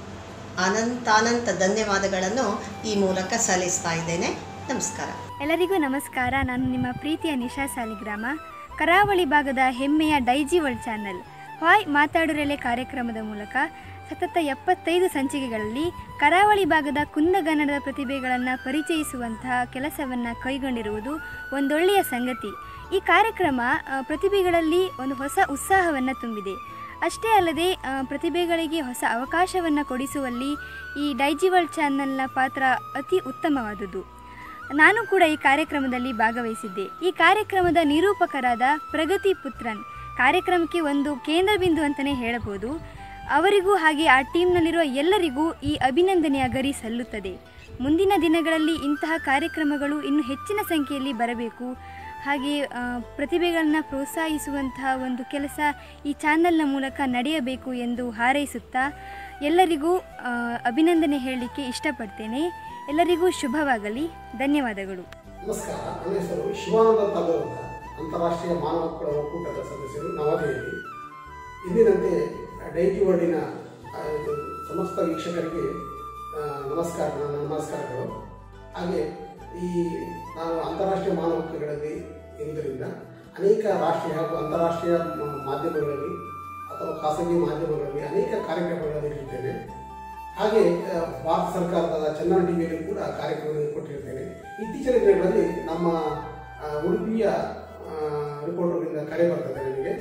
ಅನಂತಾನಂತ ಧನ್ಯವಾದಗಳನ್ನು ಈ ಮೂಲಕ ಸಲ್ಲಿಸ್ತಾ ಇದ್ದೇನೆ ನಮಸ್ಕಾರ ಎಲ್ಲರಿಗೂ ನಮಸ್ಕಾರ ನಾನು ನಿಮ್ಮ ಪ್ರೀತಿಯ ನಿಶಾ ಸಾಲಿಗ್ರಾಮ ಕರಾವಳಿ ಭಾಗದ ಹೆಮ್ಮೆಯ ಡೈಜಿ ವರ್ಲ್ಡ್ ಚಾನಲ್ ಹಾಯ್ ಮಾತಾಡುರೆಲೆ ಕಾರ್ಯಕ್ರಮದ ಮೂಲಕ ಸತತ ಎಪ್ಪತ್ತೈದು ಸಂಚಿಕೆಗಳಲ್ಲಿ ಕರಾವಳಿ ಭಾಗದ ಕುಂದಗನ್ನಡದ ಪ್ರತಿಭೆಗಳನ್ನು ಪರಿಚಯಿಸುವಂತಹ ಕೆಲಸವನ್ನು ಕೈಗೊಂಡಿರುವುದು ಒಂದೊಳ್ಳೆಯ ಸಂಗತಿ ಈ ಕಾರ್ಯಕ್ರಮ ಆ, ಪ್ರತಿಭೆಗಳಲ್ಲಿ ಒಂದು ಹೊಸ ಉತ್ಸಾಹವನ್ನು ತುಂಬಿದೆ ಅಷ್ಟೇ ಅಲ್ಲದೆ ಆ, ಪ್ರತಿಭೆಗಳಿಗೆ ಹೊಸ ಅವಕಾಶವನ್ನು ಕೊಡಿಸುವಲ್ಲಿ ಈ ಡೈಜಿ ವರ್ಲ್ಡ್ ಚಾನಲ್ನ ಪಾತ್ರ ಅತಿ ಉತ್ತಮವಾದುದು ನಾನು ಕೂಡ ಈ ಕಾರ್ಯಕ್ರಮದಲ್ಲಿ ಭಾಗವಹಿಸಿದ್ದೆ ಈ ಕಾರ್ಯಕ್ರಮದ ನಿರೂಪಕರಾದ ಪ್ರಗತಿ ಪುತ್ರನ್ ಕಾರ್ಯಕ್ರಮಕ್ಕೆ ಒಂದು ಕೇಂದ್ರ ಬಿಂದು ಅಂತಲೇ ಹೇಳಬಹುದು ಅವರಿಗೂ ಹಾಗೆ ಆ ಟೀಮ್ನಲ್ಲಿರುವ ಎಲ್ಲರಿಗೂ ಈ ಅಭಿನಂದನೆಯ ಗರಿ ಸಲ್ಲುತ್ತದೆ ಮುಂದಿನ ದಿನಗಳಲ್ಲಿ ಇಂತಹ ಕಾರ್ಯಕ್ರಮಗಳು ಇನ್ನು ಹೆಚ್ಚಿನ ಸಂಖ್ಯೆಯಲ್ಲಿ ಬರಬೇಕು ಹಾಗೆ ಆ, ಪ್ರತಿಭೆಗಳನ್ನ ಪ್ರೋತ್ಸಾಹಿಸುವಂತಹ ಒಂದು ಕೆಲಸ ಈ ಚಾನಲ್ನ ಮೂಲಕ ನಡೆಯಬೇಕು ಎಂದು ಹಾರೈಸುತ್ತಾ ಎಲ್ಲರಿಗೂ ಆ, ಅಭಿನಂದನೆ ಹೇಳಲಿಕ್ಕೆ ಇಷ್ಟಪಡ್ತೇನೆ ಎಲ್ಲರಿಗೂ ಶುಭವಾಗಲಿ ಧನ್ಯವಾದಗಳು ನಮಸ್ಕಾರ ನನ್ನ ಹೆಸರು ಶಿವಾನಂದ ತಾಗೂರ್ ಅಂತ ಅಂತಾರಾಷ್ಟ್ರೀಯ ಮಾನವ ಹಕ್ಕುಗಳ ಒಕ್ಕೂಟದ ಸದಸ್ಯರು ನವದೆಹಲಿ ಇಂದಿನಂತೆ ಡೈಜಿ ವರ್ಡಿನ ಆ, ಇದು ಸಮಸ್ತ ವೀಕ್ಷಕರಿಗೆ ಆ, ನಮಸ್ಕಾರ ನನ್ನ ನಮಸ್ಕಾರಗಳು ಹಾಗೆ ಈ ನಾನು ಅಂತಾರಾಷ್ಟ್ರೀಯ ಮಾನವ ಹಕ್ಕುಗಳಲ್ಲಿ ಇರುವುದರಿಂದ ಅನೇಕ ರಾಷ್ಟ್ರೀಯ ಹಾಗೂ ಅಂತಾರಾಷ್ಟ್ರೀಯ ಮ- ಮಾಧ್ಯಮಗಳಲ್ಲಿ ಅಥವಾ ಖಾಸಗಿ ಮಾಧ್ಯಮಗಳಲ್ಲಿ ಅನೇಕ ಕಾರ್ಯಕ್ರಮಗಳಲ್ಲಿ ಇರುತ್ತೇನೆ ಹಾಗೆ ಆ, ಭಾರತ ಸರ್ಕಾರದ ಚಂದನ ಟಿವಿಯಲ್ಲಿ ಕೂಡ ಕಾರ್ಯಕ್ರಮಗಳನ್ನು ಕೊಟ್ಟಿರ್ತೇನೆ ಇತ್ತೀಚಿನ ದಿನಗಳಲ್ಲಿ ನಮ್ಮ ಆ, ಉಡುಪಿಯ ರಿಪೋರ್ಟರ್ಗಳಿಂದ ಕರೆ ಬರ್ತದೆ ನನಗೆ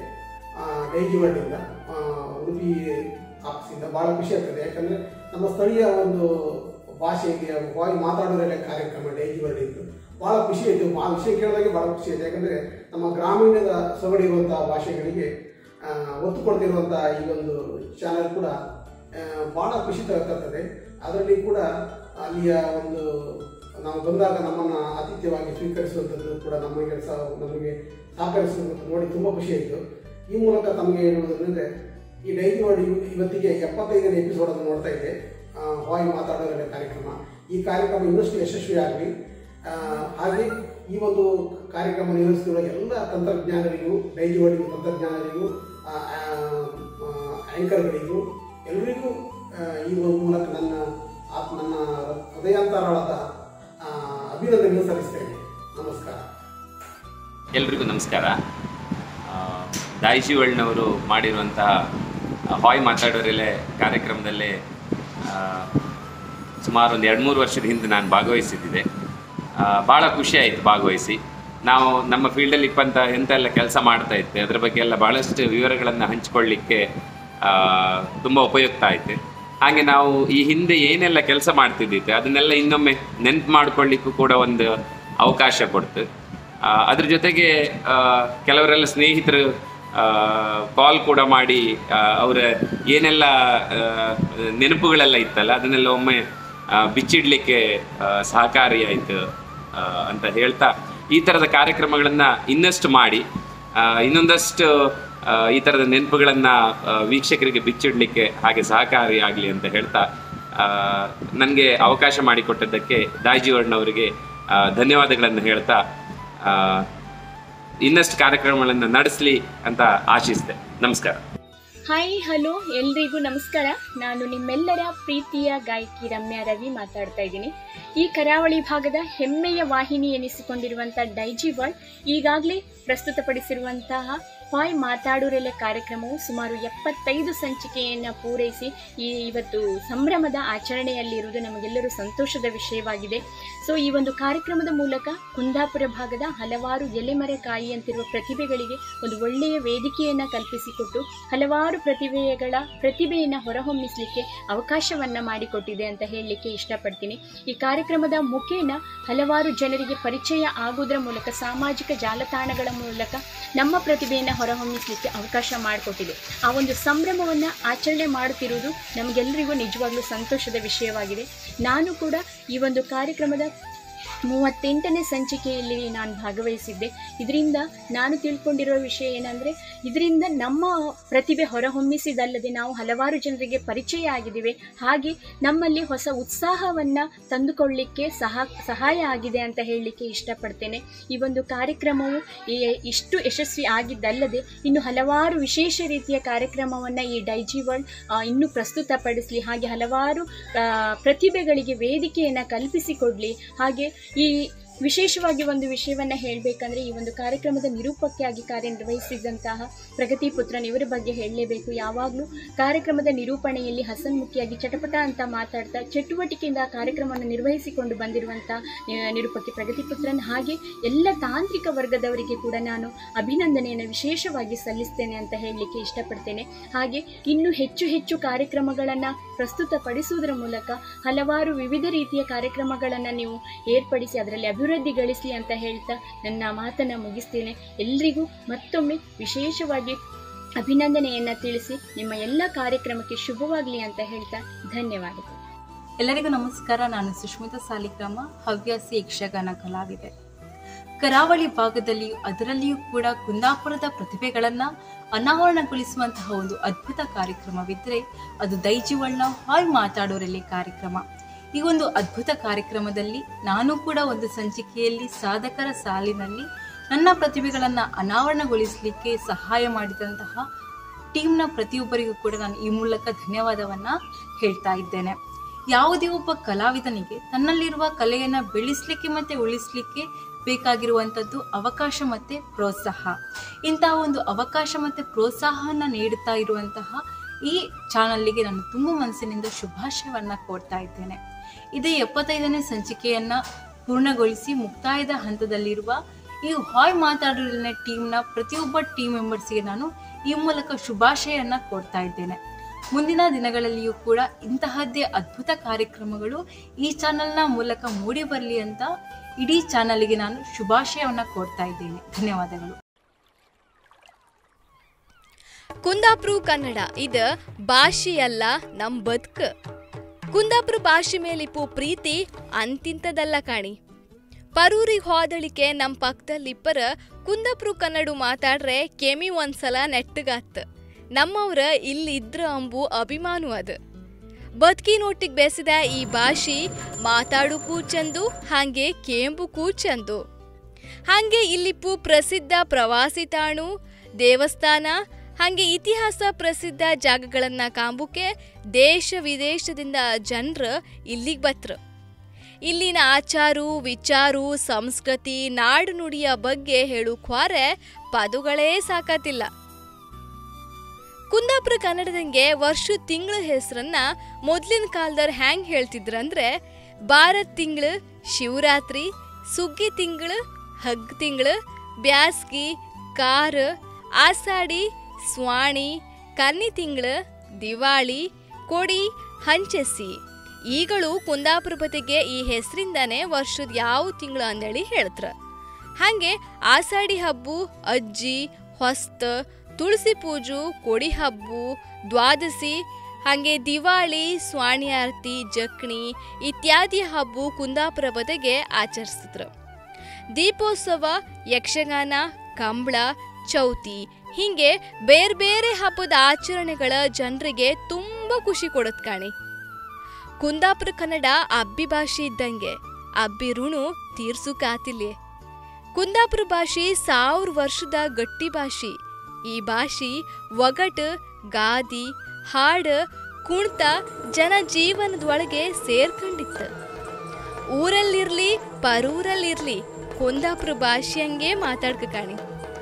ಡೈಜಿ ವರ್ಲ್ಡಿಂದ ಆ, ಉಡುಪಿ ಆಫೀಸಿಂದ ಭಾಳ ಖುಷಿ ಆಗ್ತದೆ ಯಾಕಂದರೆ ನಮ್ಮ ಸ್ಥಳೀಯ ಒಂದು ಭಾಷೆಗೆ ವಾಯು ಮಾತಾಡೋದ್ರಲ್ಲೇ ಕಾರ್ಯಕ್ರಮ ಡೈಜಿ ವರ್ಲ್ಡ್ ಇತ್ತು ಭಾಳ ಖುಷಿ ಆಯಿತು ಆ ವಿಷಯ ಕೇಳಿದಾಗೆ ಭಾಳ ಖುಷಿ ಆಯಿತು ಯಾಕಂದರೆ ನಮ್ಮ ಗ್ರಾಮೀಣದ ಸೊಗಡಿರುವಂಥ ಭಾಷೆಗಳಿಗೆ ಆ, ಒತ್ತು ಕೊಡ್ತಿರುವಂಥ ಈ ಒಂದು ಚಾನಲ್ ಕೂಡ ಆ, ಭಾಳ ಖುಷಿ ತರ್ತದೆ ಅದರಲ್ಲಿ ಕೂಡ ಅಲ್ಲಿಯ ಒಂದು ನಾವು ಬಂದಾಗ ನಮ್ಮನ್ನು ಆತಿಥ್ಯವಾಗಿ ಸ್ವೀಕರಿಸುವಂಥದ್ದು ಕೂಡ ನಮ್ಮ ಕೆಲಸ ನಮಗೆ ಸಹಕರಿಸುವಂಥದ್ದು ನೋಡಿ ತುಂಬ ಖುಷಿ ಆಯಿತು ಈ ಮೂಲಕ ತಮಗೆ ಹೇಳುವುದಂದರೆ ಈ ಡೈಲಿ ವರ್ಡ್ ಇವ್- ಇವತ್ತಿಗೆ ಎಪ್ಪತ್ತೈದನೇ ಎಪಿಸೋಡನ್ನು ನೋಡ್ತಾ ಇದ್ದೆ ಆ, ವಾಯು ಮಾತಾಡೋದರ ಕಾರ್ಯಕ್ರಮ ಈ ಕಾರ್ಯಕ್ರಮ ಇನ್ನಷ್ಟು ಯಶಸ್ವಿಯಾಗಲಿ ಆ, ಹಾಗೆ ಈ ಒಂದು ಕಾರ್ಯಕ್ರಮ ನಿರ್ವಹಿಸುತ್ತಿರುವ ಎಲ್ಲ ತಂತ್ರಜ್ಞಾನರಿಗೂ ಡೈಲಿ ವರ್ಡ್ ತಂತ್ರಜ್ಞಾನರಿಗೂ ಆ, ಆ, ಆ, ಆ್ಯಂಕರ್ಗಳಿಗೂ ಎಲ್ಲರಿಗೂ ಆ, ಈ ಒಂದು ಮೂಲಕ ನನ್ನ ಆತ್- ನನ್ನ ಹೃದಯಾಂತರಾಳದ ಆ, ಅಭಿನಂದನೆ ಸಲ್ಲಿಸ್ತೇನೆ ನಮಸ್ಕಾರ ಎಲ್ರಿಗೂ ನಮಸ್ಕಾರ ಆ, ದಾಯಿಶಿ ವರ್ಲ್ಡ್ನವರು ಮಾಡಿರುವಂತಹ ಆ, ಹಾಯ್ ಮಾತಾಡೋರೆಲೆ ಕಾರ್ಯಕ್ರಮದಲ್ಲಿ ಆ, ಸುಮಾರು ಒಂದು ಎರಡು ಮೂರು ವರ್ಷದ ಹಿಂದೆ ನಾನು ಭಾಗವಹಿಸಿದ್ದೆ ಭಾಳ ಖುಷಿ ಆಯಿತು ಭಾಗವಹಿಸಿ ನಾವು ನಮ್ಮ ಫೀಲ್ಡಲ್ಲಿ ಇಪ್ಪಂತ ಎಂತೆಲ್ಲ ಕೆಲಸ ಮಾಡ್ತಾ ಇದ್ದೆ ಅದರ ಬಗ್ಗೆ ಎಲ್ಲ ಭಾಳಷ್ಟು ವಿವರಗಳನ್ನು ಹಂಚಿಕೊಳ್ಳಿಕ್ಕೆ ತುಂಬ ಉಪಯುಕ್ತ ಆಯಿತು ಹಾಗೆ ನಾವು ಈ ಹಿಂದೆ ಏನೆಲ್ಲ ಕೆಲಸ ಮಾಡ್ತಿದ್ದಿತ್ತು ಅದನ್ನೆಲ್ಲ ಇನ್ನೊಮ್ಮೆ ನೆನ್ಪು ಮಾಡ್ಕೊಳ್ಳಿಕ್ಕೂ ಕೂಡ ಒಂದು ಅವಕಾಶ ಕೊಡ್ತು ಆ, ಅದ್ರ ಜೊತೆಗೆ ಆ, ಕೆಲವರೆಲ್ಲ ಸ್ನೇಹಿತರು ಕಾಲ್ ಕೂಡ ಮಾಡಿ ಆ, ಅವರ ಏನೆಲ್ಲ ಆ, ನೆನಪುಗಳೆಲ್ಲ ಇತ್ತಲ್ಲ ಅದನ್ನೆಲ್ಲ ಒಮ್ಮೆ ಆ, ಬಿಚ್ಚಿಡ್ಲಿಕ್ಕೆ ಆ, ಸಹಕಾರಿಯಾಯಿತು ಆ, ಅಂತ ಹೇಳ್ತಾ ಈ ಥರದ ಕಾರ್ಯಕ್ರಮಗಳನ್ನು ಇನ್ನಷ್ಟು ಮಾಡಿ ಆ, ಇನ್ನೊಂದಷ್ಟು ಆ, ಈ ಥರದ ನೆನಪುಗಳನ್ನು ವೀಕ್ಷಕರಿಗೆ ಬಿಚ್ಚಿಡ್ಲಿಕ್ಕೆ ಹಾಗೆ ಸಹಕಾರಿಯಾಗಲಿ ಅಂತ ಹೇಳ್ತಾ ನನಗೆ ಅವಕಾಶ ಮಾಡಿಕೊಟ್ಟದ್ದಕ್ಕೆ ದಾಯ್ಜಿವಣ್ಣವರಿಗೆ ಧನ್ಯವಾದಗಳನ್ನು ಹೇಳ್ತಾ ಆ, ಇನ್ನಷ್ಟು ಕಾರ್ಯಕ್ರಮಗಳನ್ನು ನಡೆಸಲಿ ಅಂತ ಆಶಿಸಿದೆ ನಮಸ್ಕಾರ ಹಾಯ್ ಹಲೋ ಎಲ್ರಿಗೂ ನಮಸ್ಕಾರ ನಾನು ನಿಮ್ಮೆಲ್ಲರ ಪ್ರೀತಿಯ ಗಾಯಕಿ ರಮ್ಯಾ ರವಿ ಮಾತಾಡ್ತಾ ಇದ್ದೀನಿ ಈ ಕರಾವಳಿ ಭಾಗದ ಹೆಮ್ಮೆಯ ವಾಹಿನಿ ಎನಿಸಿಕೊಂಡಿರುವಂಥ ಡೈಜಿ ವರ್ಲ್ಡ್ ಈಗಾಗಲೇ ಪ್ರಸ್ತುತಪಡಿಸಿರುವಂತಹ ಹಾಯ್ ಮಾತಾಡುರೆಲೆ ಕಾರ್ಯಕ್ರಮವು ಸುಮಾರು ಎಪ್ಪತ್ತೈದು ಸಂಚಿಕೆಯನ್ನು ಪೂರೈಸಿ ಈ ಇವತ್ತು ಸಂಭ್ರಮದ ಆಚರಣೆಯಲ್ಲಿರುವುದು ನಮಗೆಲ್ಲರೂ ಸಂತೋಷದ ವಿಷಯವಾಗಿದೆ ಸೊ ಈ ಒಂದು ಕಾರ್ಯಕ್ರಮದ ಮೂಲಕ ಕುಂದಾಪುರ ಭಾಗದ ಹಲವಾರು ಎಲೆಮರೆಕಾಯಿ ಅಂತಿರುವ ಪ್ರತಿಭೆಗಳಿಗೆ ಒಂದು ಒಳ್ಳೆಯ ವೇದಿಕೆಯನ್ನು ಕಲ್ಪಿಸಿಕೊಟ್ಟು ಹಲವಾರು ಪ್ರತಿಭೆಗಳ ಪ್ರತಿಭೆಯನ್ನು ಹೊರಹೊಮ್ಮಿಸಲಿಕ್ಕೆ ಅವಕಾಶವನ್ನು ಮಾಡಿಕೊಟ್ಟಿದೆ ಅಂತ ಹೇಳಲಿಕ್ಕೆ ಇಷ್ಟಪಡ್ತೀನಿ ಈ ಕಾರ್ಯಕ್ರಮದ ಮುಖೇನ ಹಲವಾರು ಜನರಿಗೆ ಪರಿಚಯ ಆಗುವುದರ ಮೂಲಕ ಸಾಮಾಜಿಕ ಜಾಲತಾಣಗಳ ಮೂಲಕ ನಮ್ಮ ಪ್ರತಿಭೆಯನ್ನು ಹೊರಹೊಮ್ಮಿಸಲಿಕ್ಕೆ ಅವಕಾಶ ಮಾಡಿಕೊಟ್ಟಿದೆ ಆ ಒಂದು ಸಂಭ್ರಮವನ್ನು ಆಚರಣೆ ಮಾಡುತ್ತಿರುವುದು ನಮಗೆಲ್ಲರಿಗೂ ನಿಜವಾಗ್ಲೂ ಸಂತೋಷದ ವಿಷಯವಾಗಿದೆ ನಾನು ಕೂಡ ಈ ಒಂದು ಕಾರ್ಯಕ್ರಮದ ಮೂವತ್ತೆಂಟನೇ ಸಂಚಿಕೆಯಲ್ಲಿ ನಾನು ಭಾಗವಹಿಸಿದ್ದೆ ಇದರಿಂದ ನಾನು ತಿಳ್ಕೊಂಡಿರೋ ವಿಷಯ ಏನಂದರೆ ಇದರಿಂದ ನಮ್ಮ ಪ್ರತಿಭೆ ಹೊರಹೊಮ್ಮಿಸಿದಲ್ಲದೆ ನಾವು ಹಲವಾರು ಜನರಿಗೆ ಪರಿಚಯ ಆಗಿದ್ದೀವಿ ಹಾಗೆ ನಮ್ಮಲ್ಲಿ ಹೊಸ ಉತ್ಸಾಹವನ್ನು ತಂದುಕೊಳ್ಳಿಕ್ಕೆ ಸಹ ಸಹಾಯ ಆಗಿದೆ ಅಂತ ಹೇಳಲಿಕ್ಕೆ ಇಷ್ಟಪಡ್ತೇನೆ ಈ ಒಂದು ಕಾರ್ಯಕ್ರಮವು ಈ- ಇಷ್ಟು ಯಶಸ್ವಿ ಆಗಿದ್ದಲ್ಲದೆ ಇನ್ನು ಹಲವಾರು ವಿಶೇಷ ರೀತಿಯ ಕಾರ್ಯಕ್ರಮವನ್ನು ಈ ಡೈಜಿ ವರ್ಲ್ಡ್ ಆ, ಇನ್ನೂ ಪ್ರಸ್ತುತಪಡಿಸಲಿ ಹಾಗೆ ಹಲವಾರು ಆ, ಪ್ರತಿಭೆಗಳಿಗೆ ವೇದಿಕೆಯನ್ನು ಕಲ್ಪಿಸಿಕೊಡಲಿ ಹಾಗೆ ಈ ವಿಶೇಷವಾಗಿ ಒಂದು ವಿಷಯವನ್ನು ಹೇಳಬೇಕಂದ್ರೆ ಈ ಒಂದು ಕಾರ್ಯಕ್ರಮದ ನಿರೂಪಕಿಯಾಗಿ ಕಾರ್ಯನಿರ್ವಹಿಸಿದಂತಹ ಪ್ರಗತಿ ಪುತ್ರನ್ ಇವರ ಬಗ್ಗೆ ಹೇಳಲೇಬೇಕು ಯಾವಾಗಲೂ ಕಾರ್ಯಕ್ರಮದ ನಿರೂಪಣೆಯಲ್ಲಿ ಹಸನ್ಮುಖಿಯಾಗಿ ಚಟಪಟ ಅಂತ ಮಾತಾಡ್ತಾ ಚಟುವಟಿಕೆಯಿಂದ ಆ ಕಾರ್ಯಕ್ರಮವನ್ನು ನಿರ್ವಹಿಸಿಕೊಂಡು ಬಂದಿರುವಂಥ ಆ, ನಿರೂಪಕಿ ಪ್ರಗತಿ ಪುತ್ರನ್ ಹಾಗೆ ಎಲ್ಲ ತಾಂತ್ರಿಕ ವರ್ಗದವರಿಗೆ ಕೂಡ ನಾನು ಅಭಿನಂದನೆಯನ್ನು ವಿಶೇಷವಾಗಿ ಸಲ್ಲಿಸ್ತೇನೆ ಅಂತ ಹೇಳಲಿಕ್ಕೆ ಇಷ್ಟಪಡ್ತೇನೆ ಹಾಗೆ ಇನ್ನು ಹೆಚ್ಚು ಹೆಚ್ಚು ಕಾರ್ಯಕ್ರಮಗಳನ್ನು ಪ್ರಸ್ತುತಪಡಿಸುವುದರ ಮೂಲಕ ಹಲವಾರು ವಿವಿಧ ರೀತಿಯ ಕಾರ್ಯಕ್ರಮಗಳನ್ನು ನೀವು ಏರ್ಪಡಿಸಿ ಅದರಲ್ಲಿ ಅಭಿವೃದ್ಧಿ ಗಳಿಸಲಿ ಅಂತ ಹೇಳ್ತಾ ನನ್ನ ಮಾತನ್ನು ಮುಗಿಸ್ತೇನೆ ಎಲ್ರಿಗೂ ಮತ್ತೊಮ್ಮೆ ವಿಶೇಷವಾಗಿ ಅಭಿನಂದನೆಯನ್ನು ತಿಳಿಸಿ ನಿಮ್ಮ ಎಲ್ಲ ಕಾರ್ಯಕ್ರಮಕ್ಕೆ ಶುಭವಾಗಲಿ ಅಂತ ಹೇಳ್ತಾ ಧನ್ಯವಾದಗಳು ಎಲ್ಲರಿಗೂ ನಮಸ್ಕಾರ ನಾನು ಸುಷ್ಮಿತಾ ಸಾಲಿಗ್ರಾಮ ಹವ್ಯಾಸಿ ಯಕ್ಷಗಾನ ಕಲಾವಿದೆ ಕರಾವಳಿ ಭಾಗದಲ್ಲಿಯೂ ಅದರಲ್ಲಿಯೂ ಕೂಡ ಕುಂದಾಪುರದ ಪ್ರತಿಭೆಗಳನ್ನು ಅನಾವರಣಗೊಳಿಸುವಂತಹ ಒಂದು ಅದ್ಭುತ ಕಾರ್ಯಕ್ರಮವಿದ್ದರೆ ಅದು ದೈಜಿವಳ್ಳ ಹಾಯ್ ಮಾತಾಡೋರಲ್ಲಿ ಕಾರ್ಯಕ್ರಮ ಈ ಒಂದು ಅದ್ಭುತ ಕಾರ್ಯಕ್ರಮದಲ್ಲಿ ನಾನು ಕೂಡ ಒಂದು ಸಂಚಿಕೆಯಲ್ಲಿ ಸಾಧಕರ ಸಾಲಿನಲ್ಲಿ ನನ್ನ ಪ್ರತಿಭೆಗಳನ್ನು ಅನಾವರಣಗೊಳಿಸಲಿಕ್ಕೆ ಸಹಾಯ ಮಾಡಿದಂತಹ ಟೀಮ್ನ ಪ್ರತಿಯೊಬ್ಬರಿಗೂ ಕೂಡ ನಾನು ಈ ಮೂಲಕ ಧನ್ಯವಾದವನ್ನು ಹೇಳ್ತಾ ಇದ್ದೇನೆ ಯಾವುದೇ ಒಬ್ಬ ಕಲಾವಿದನಿಗೆ ತನ್ನಲ್ಲಿರುವ ಕಲೆಯನ್ನು ಬೆಳೆಸಲಿಕ್ಕೆ ಮತ್ತು ಉಳಿಸಲಿಕ್ಕೆ ಬೇಕಾಗಿರುವಂಥದ್ದು ಅವಕಾಶ ಮತ್ತು ಪ್ರೋತ್ಸಾಹ ಇಂತಹ ಒಂದು ಅವಕಾಶ ಮತ್ತು ಪ್ರೋತ್ಸಾಹವನ್ನು ನೀಡುತ್ತಾ ಇರುವಂತಹ ಈ ಚಾನಲ್ಗೆ ನಾನು ತುಂಬ ಮನಸ್ಸಿನಿಂದ ಶುಭಾಶಯವನ್ನು ಕೋರ್ತಾ ಇದ್ದೇನೆ ಇದೇ ಎಪ್ಪತ್ತೈದನೇ ಸಂಚಿಕೆಯನ್ನು ಪೂರ್ಣಗೊಳಿಸಿ ಮುಕ್ತಾಯದ ಹಂತದಲ್ಲಿರುವ ಈ ಹಾಯ್ ಮಾತಾಡೋರಿನ ಟೀಮ್ನ ಪ್ರತಿಯೊಬ್ಬ ಟೀಮ್ ಮೆಂಬರ್ಸ್ಗೆ ನಾನು ಈ ಮೂಲಕ ಶುಭಾಶಯವನ್ನು ಕೋರ್ತಾ ಇದ್ದೇನೆ ಮುಂದಿನ ದಿನಗಳಲ್ಲಿಯೂ ಕೂಡ ಇಂತಹದ್ದೇ ಅದ್ಭುತ ಕಾರ್ಯಕ್ರಮಗಳು ಈ ಚಾನೆಲ್ನ ಮೂಲಕ ಮೂಡಿ ಬರಲಿ ಅಂತ ಇಡೀ ಚಾನಲ್ಗೆ ನಾನು ಶುಭಾಶಯವನ್ನು ಕೋರ್ತಾ ಇದ್ದೇನೆ ಧನ್ಯವಾದಗಳು ಕುಂದಾಪುರ ಕನ್ನಡ ಇದ ಭಾಷೆಯಲ್ಲ ನಮ್ ಬದುಕು ಕುಂದಾಪುರ ಭಾಷೆ ಮೇಲಿಪ್ಪು ಪ್ರೀತಿ ಅಂತಿಂತದಲ್ಲ ಕಾಣಿ ಪರೂರಿಗೆ ಹೋದಳಿಕೆ ನಮ್ಮ ಪಕ್ಕದಲ್ಲಿಪ್ಪರ ಕುಂದಾಪುರ ಕನ್ನಡ ಮಾತಾಡ್ರೆ ಕೆಮಿ ಒಂದ್ಸಲ ನೆಟ್ಟಗಾತ್ ನಮ್ಮವ್ರ ಇಲ್ಲಿದ್ರ ಅಂಬು ಅಭಿಮಾನು ಅದು ಬದುಕಿನೊಟ್ಟಿಗೆ ಬೆಸೆದ ಈ ಭಾಷೆ ಮಾತಾಡುಕೂ ಚಂದು ಹಾಗೆ ಕೇಂಬುಕೂ ಚಂದು ಹಾಗೆ ಇಲ್ಲಿಪ್ಪು ಪ್ರಸಿದ್ಧ ಪ್ರವಾಸಿ ತಾಣು ದೇವಸ್ಥಾನ ಹಾಗೆ ಇತಿಹಾಸ ಪ್ರಸಿದ್ಧ ಜಾಗಗಳನ್ನ ಕಾಂಬುಕೆ ದೇಶ ವಿದೇಶದಿಂದ ಜನರು ಇಲ್ಲಿಗೆ ಬತ್ರು ಇಲ್ಲಿನ ಆಚಾರು ವಿಚಾರು ಸಂಸ್ಕೃತಿ ನಾಡು ನುಡಿಯ ಬಗ್ಗೆ ಹೇಳು ಕ್ವಾರೆ ಪದುಗಳೇ ಸಾಕಾತಿಲ್ಲ ಕುಂದಾಪುರ ಕನ್ನಡದಂಗೆ ವರ್ಷ ತಿಂಗಳ ಹೆಸರನ್ನ ಮೊದ್ಲಿನ ಕಾಲದವ್ರು ಹ್ಯಾಂಗ್ ಹೇಳ್ತಿದ್ರಂದ್ರೆ ಭಾರತ್ ತಿಂಗಳು ಶಿವರಾತ್ರಿ ಸುಗ್ಗಿ ತಿಂಗಳು ಹಗ್ ತಿಂಗಳು ಬ್ಯಾಸ್ಗಿ ಕಾರ ಆಸಾಡಿ ಸ್ವಾಣಿ ಕನ್ನಿ ತಿಂಗಳು ದಿವಾಳಿ ಕೊಡಿ ಹಂಚೆಸಿ ಈಗಳು ಕುಂದಾಪುರ ಬದಿಗೆ ಈ ಹೆಸರಿಂದಾನೇ ವರ್ಷದ ಯಾವ ತಿಂಗಳು ಅಂದೇಳಿ ಹೇಳ್ತ್ರ ಹಾಗೆ ಆಷಾಢಿ ಹಬ್ಬು ಅಜ್ಜಿ ಹೊಸ್ತ ತುಳಸಿ ಪೂಜು ಕೊಡಿ ಹಬ್ಬು ದ್ವಾದಶಿ ಹಾಗೆ ದಿವಾಳಿ ಸ್ವಾಣಿ ಆರತಿ ಜಕ್ಣಿ ಇತ್ಯಾದಿ ಹಬ್ಬು ಕುಂದಾಪುರ ಬದೆಗೆ ಆಚರಿಸಿದ್ರು ದೀಪೋತ್ಸವ ಯಕ್ಷಗಾನ ಕಂಬಳ ಚೌತಿ ಹೀಗೆ ಬೇರೆ ಬೇರೆ ಹಬ್ಬದ ಆಚರಣೆಗಳ ಜನರಿಗೆ ತುಂಬ ಖುಷಿ ಕೊಡುತ್ತೆ ಕಾಣಿ ಕುಂದಾಪುರ ಕನ್ನಡ ಅಬ್ಬಿ ಭಾಷೆ ಇದ್ದಂಗೆ ಅಬ್ಬಿ ಋಣು ತೀರ್ಸುಕಾತಿಲ್ಯೆ ಕುಂದಾಪುರ ಭಾಷೆ ಸಾವಿರ ವರ್ಷದ ಗಟ್ಟಿ ಭಾಷೆ ಈ ಭಾಷೆ ಒಗಟು ಗಾದಿ ಹಾಡು ಕುಣಿತ ಜನ ಜೀವನದೊಳಗೆ ಸೇರ್ಕೊಂಡಿತ್ತು ಊರಲ್ಲಿರ್ಲಿ ಪರೂರಲ್ಲಿರ್ಲಿ ಕುಂದಾಪುರ ಭಾಷೆಯಂಗೆ ಮಾತಾಡ್ಕ ಕಾಣಿ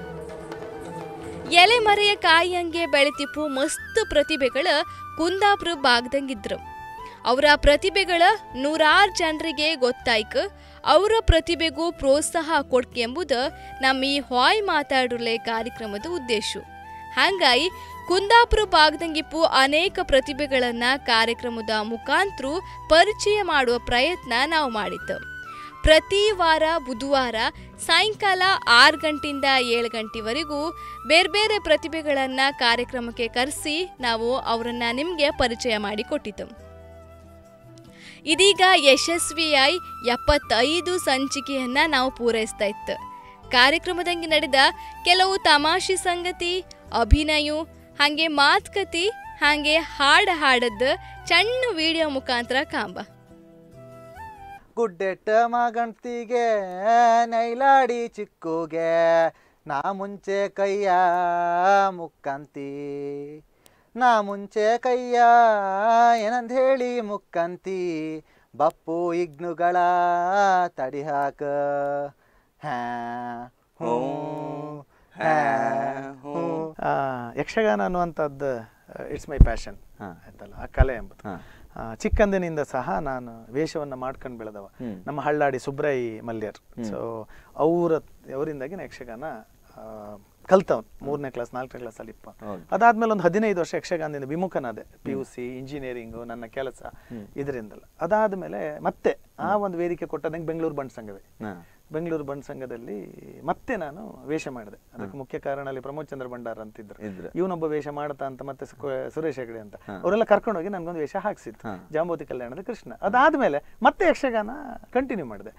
ಎಲೆ ಮರೆಯ ಕಾಯಿಯಂಗೆ ಬೆಳಿತಿಪ್ಪು ಮಸ್ತ್ ಪ್ರತಿಭೆಗಳ ಕುಂದಾಪುರ ಭಾಗದಂಗಿದ್ರು ಅವರ ಪ್ರತಿಭೆಗಳ ನೂರಾರು ಜನರಿಗೆ ಗೊತ್ತಾಯ್ಕ ಅವರ ಪ್ರತಿಭೆಗೂ ಪ್ರೋತ್ಸಾಹ ಕೊಡ್ಕೆ ಎಂಬುದು ನಮ್ಮ ಈ ಹಾಯ್ ಮಾತಾಡುಲೆ ಕಾರ್ಯಕ್ರಮದ ಉದ್ದೇಶ ಹಾಗಾಗಿ ಕುಂದಾಪುರ ಭಾಗದಂಗಿಪ್ಪು ಅನೇಕ ಪ್ರತಿಭೆಗಳನ್ನ ಕಾರ್ಯಕ್ರಮದ ಮುಖಾಂತರ ಪರಿಚಯ ಮಾಡುವ ಪ್ರಯತ್ನ ನಾವು ಮಾಡಿತ್ತು ಪ್ರತಿ ವಾರ ಬುಧವಾರ ಸಾಯಂಕಾಲ ಆರು ಗಂಟೆಯಿಂದ ಏಳು ಗಂಟೆವರೆಗೂ ಬೇರೆ ಬೇರೆ ಪ್ರತಿಭೆಗಳನ್ನು ಕಾರ್ಯಕ್ರಮಕ್ಕೆ ಕರೆಸಿ ನಾವು ಅವರನ್ನು ನಿಮಗೆ ಪರಿಚಯ ಮಾಡಿಕೊಟ್ಟಿದ್ದು ಇದೀಗ ಯಶಸ್ವಿಯಾಗಿ ಎಪ್ಪತ್ತೈದು ಸಂಚಿಕೆಯನ್ನ ನಾವು ಪೂರೈಸ್ತಾ ಇತ್ತು ಕಾರ್ಯಕ್ರಮದಂಗೆ ನಡೆದ ಕೆಲವು ತಮಾಷೆ ಸಂಗತಿ ಅಭಿನಯ ಹಾಗೆ ಮಾತುಕತೆ ಹಾಗೆ ಹಾಡು ಹಾಡದ್ದು ಸಣ್ಣ ವಿಡಿಯೋ ಮುಖಾಂತರ ಕಾಂಬ ಗುಡ್ಡೆಟ್ಟ ಮಗಂತಿಗೆ ನೈಲಾಡಿ ಚಿಕ್ಕುಗೆ ನಾ ಮುಂಚೆ ಕೈಯ ಮುಕ್ಕಂತಿ ನಾ ಮುಂಚೆ ಕೈಯ ಏನಂತ ಹೇಳಿ ಮುಕ್ಕಂತಿ ಬಪ್ಪು ಇಗ್ನುಗಳ ತಡಿ ಹಾಕ ಹ್ಯಾ ಹ್ಞೂ ಹ್ಯಾ ಹ್ಞೂ ಆ, ಯಕ್ಷಗಾನ ಅನ್ನುವಂಥದ್ದು ಇಟ್ಸ್ ಮೈ ಪ್ಯಾಷನ್ ಆಯ್ತಲ್ಲ ಆ ಕಲೆ ಎಂಬುದು ಆ, ಚಿಕ್ಕಂದಿನಿಂದ ಸಹ ನಾನು ವೇಷವನ್ನು ಮಾಡ್ಕೊಂಡು ಬೆಳೆದವ ಹ್ಮ್. ನಮ್ಮ ಹಳ್ಳಾಡಿ ಸುಬ್ರೈ ಮಲ್ಯರ್ ಹ್ಮ್. ಸೊ ಅವರ ಅವರಿಂದಾಗಿ ನಾ ಯಕ್ಷಗಾನ ಆ, ಕಲ್ತವ್ನು ಮೂರನೇ ಕ್ಲಾಸ್ ನಾಲ್ಕನೇ ಕ್ಲಾಸಲ್ಲಿ ಇಪ್ಪ ಹೌದು. ಅದಾದ್ಮೇಲೆ ಒಂದು ಹದಿನೈದು ವರ್ಷ ಯಕ್ಷಗಾನದಿಂದ ವಿಮುಖನಾದೆ ಪಿ ಯು ಸಿ ಇಂಜಿನಿಯರಿಂಗು ನನ್ನ ಕೆಲಸ ಹ್ಮ್. ಇದರಿಂದಲ್ಲ ಅದಾದ್ಮೇಲೆ ಮತ್ತೆ ಆ ಒಂದು ವೇದಿಕೆ ಕೊಟ್ಟದಂಗೆ ಬೆಂಗಳೂರು ಬಂಡ್ ಸಂಘವೇ ಹಾ. ಬೆಂಗಳೂರು ಬಂಡ್ ಸಂಘದಲ್ಲಿ ಮತ್ತೆ ನಾನು ವೇಷ ಮಾಡಿದೆ ಅದಕ್ಕೆ ಮುಖ್ಯ ಕಾರಣ ಅಲ್ಲಿ ಪ್ರಮೋದ್ ಚಂದ್ರ ಭಂಡಾರ ಅಂತಿದ್ರು ಇದ್ರು. ಇವನೊಬ್ಬ ವೇಷ ಮಾಡ್ತಾ ಅಂತ ಮತ್ತೆ ಸು- ಸುರೇಶ್ ಹೆಗಡೆ ಅಂತ ಹಾ. ಅವರೆಲ್ಲ ಕರ್ಕೊಂಡೋಗಿ ನನ್ಗೊಂದು ವೇಷ ಹಾಕ್ಸಿತ್ತು ಹಾ. ಜಾಂಬೋತಿ ಕಲ್ಯಾಣದ ಕೃಷ್ಣ ಅದಾದ್ಮೇಲೆ ಮತ್ತೆ ಯಕ್ಷಗಾನ ಕಂಟಿನ್ಯೂ ಮಾಡಿದೆ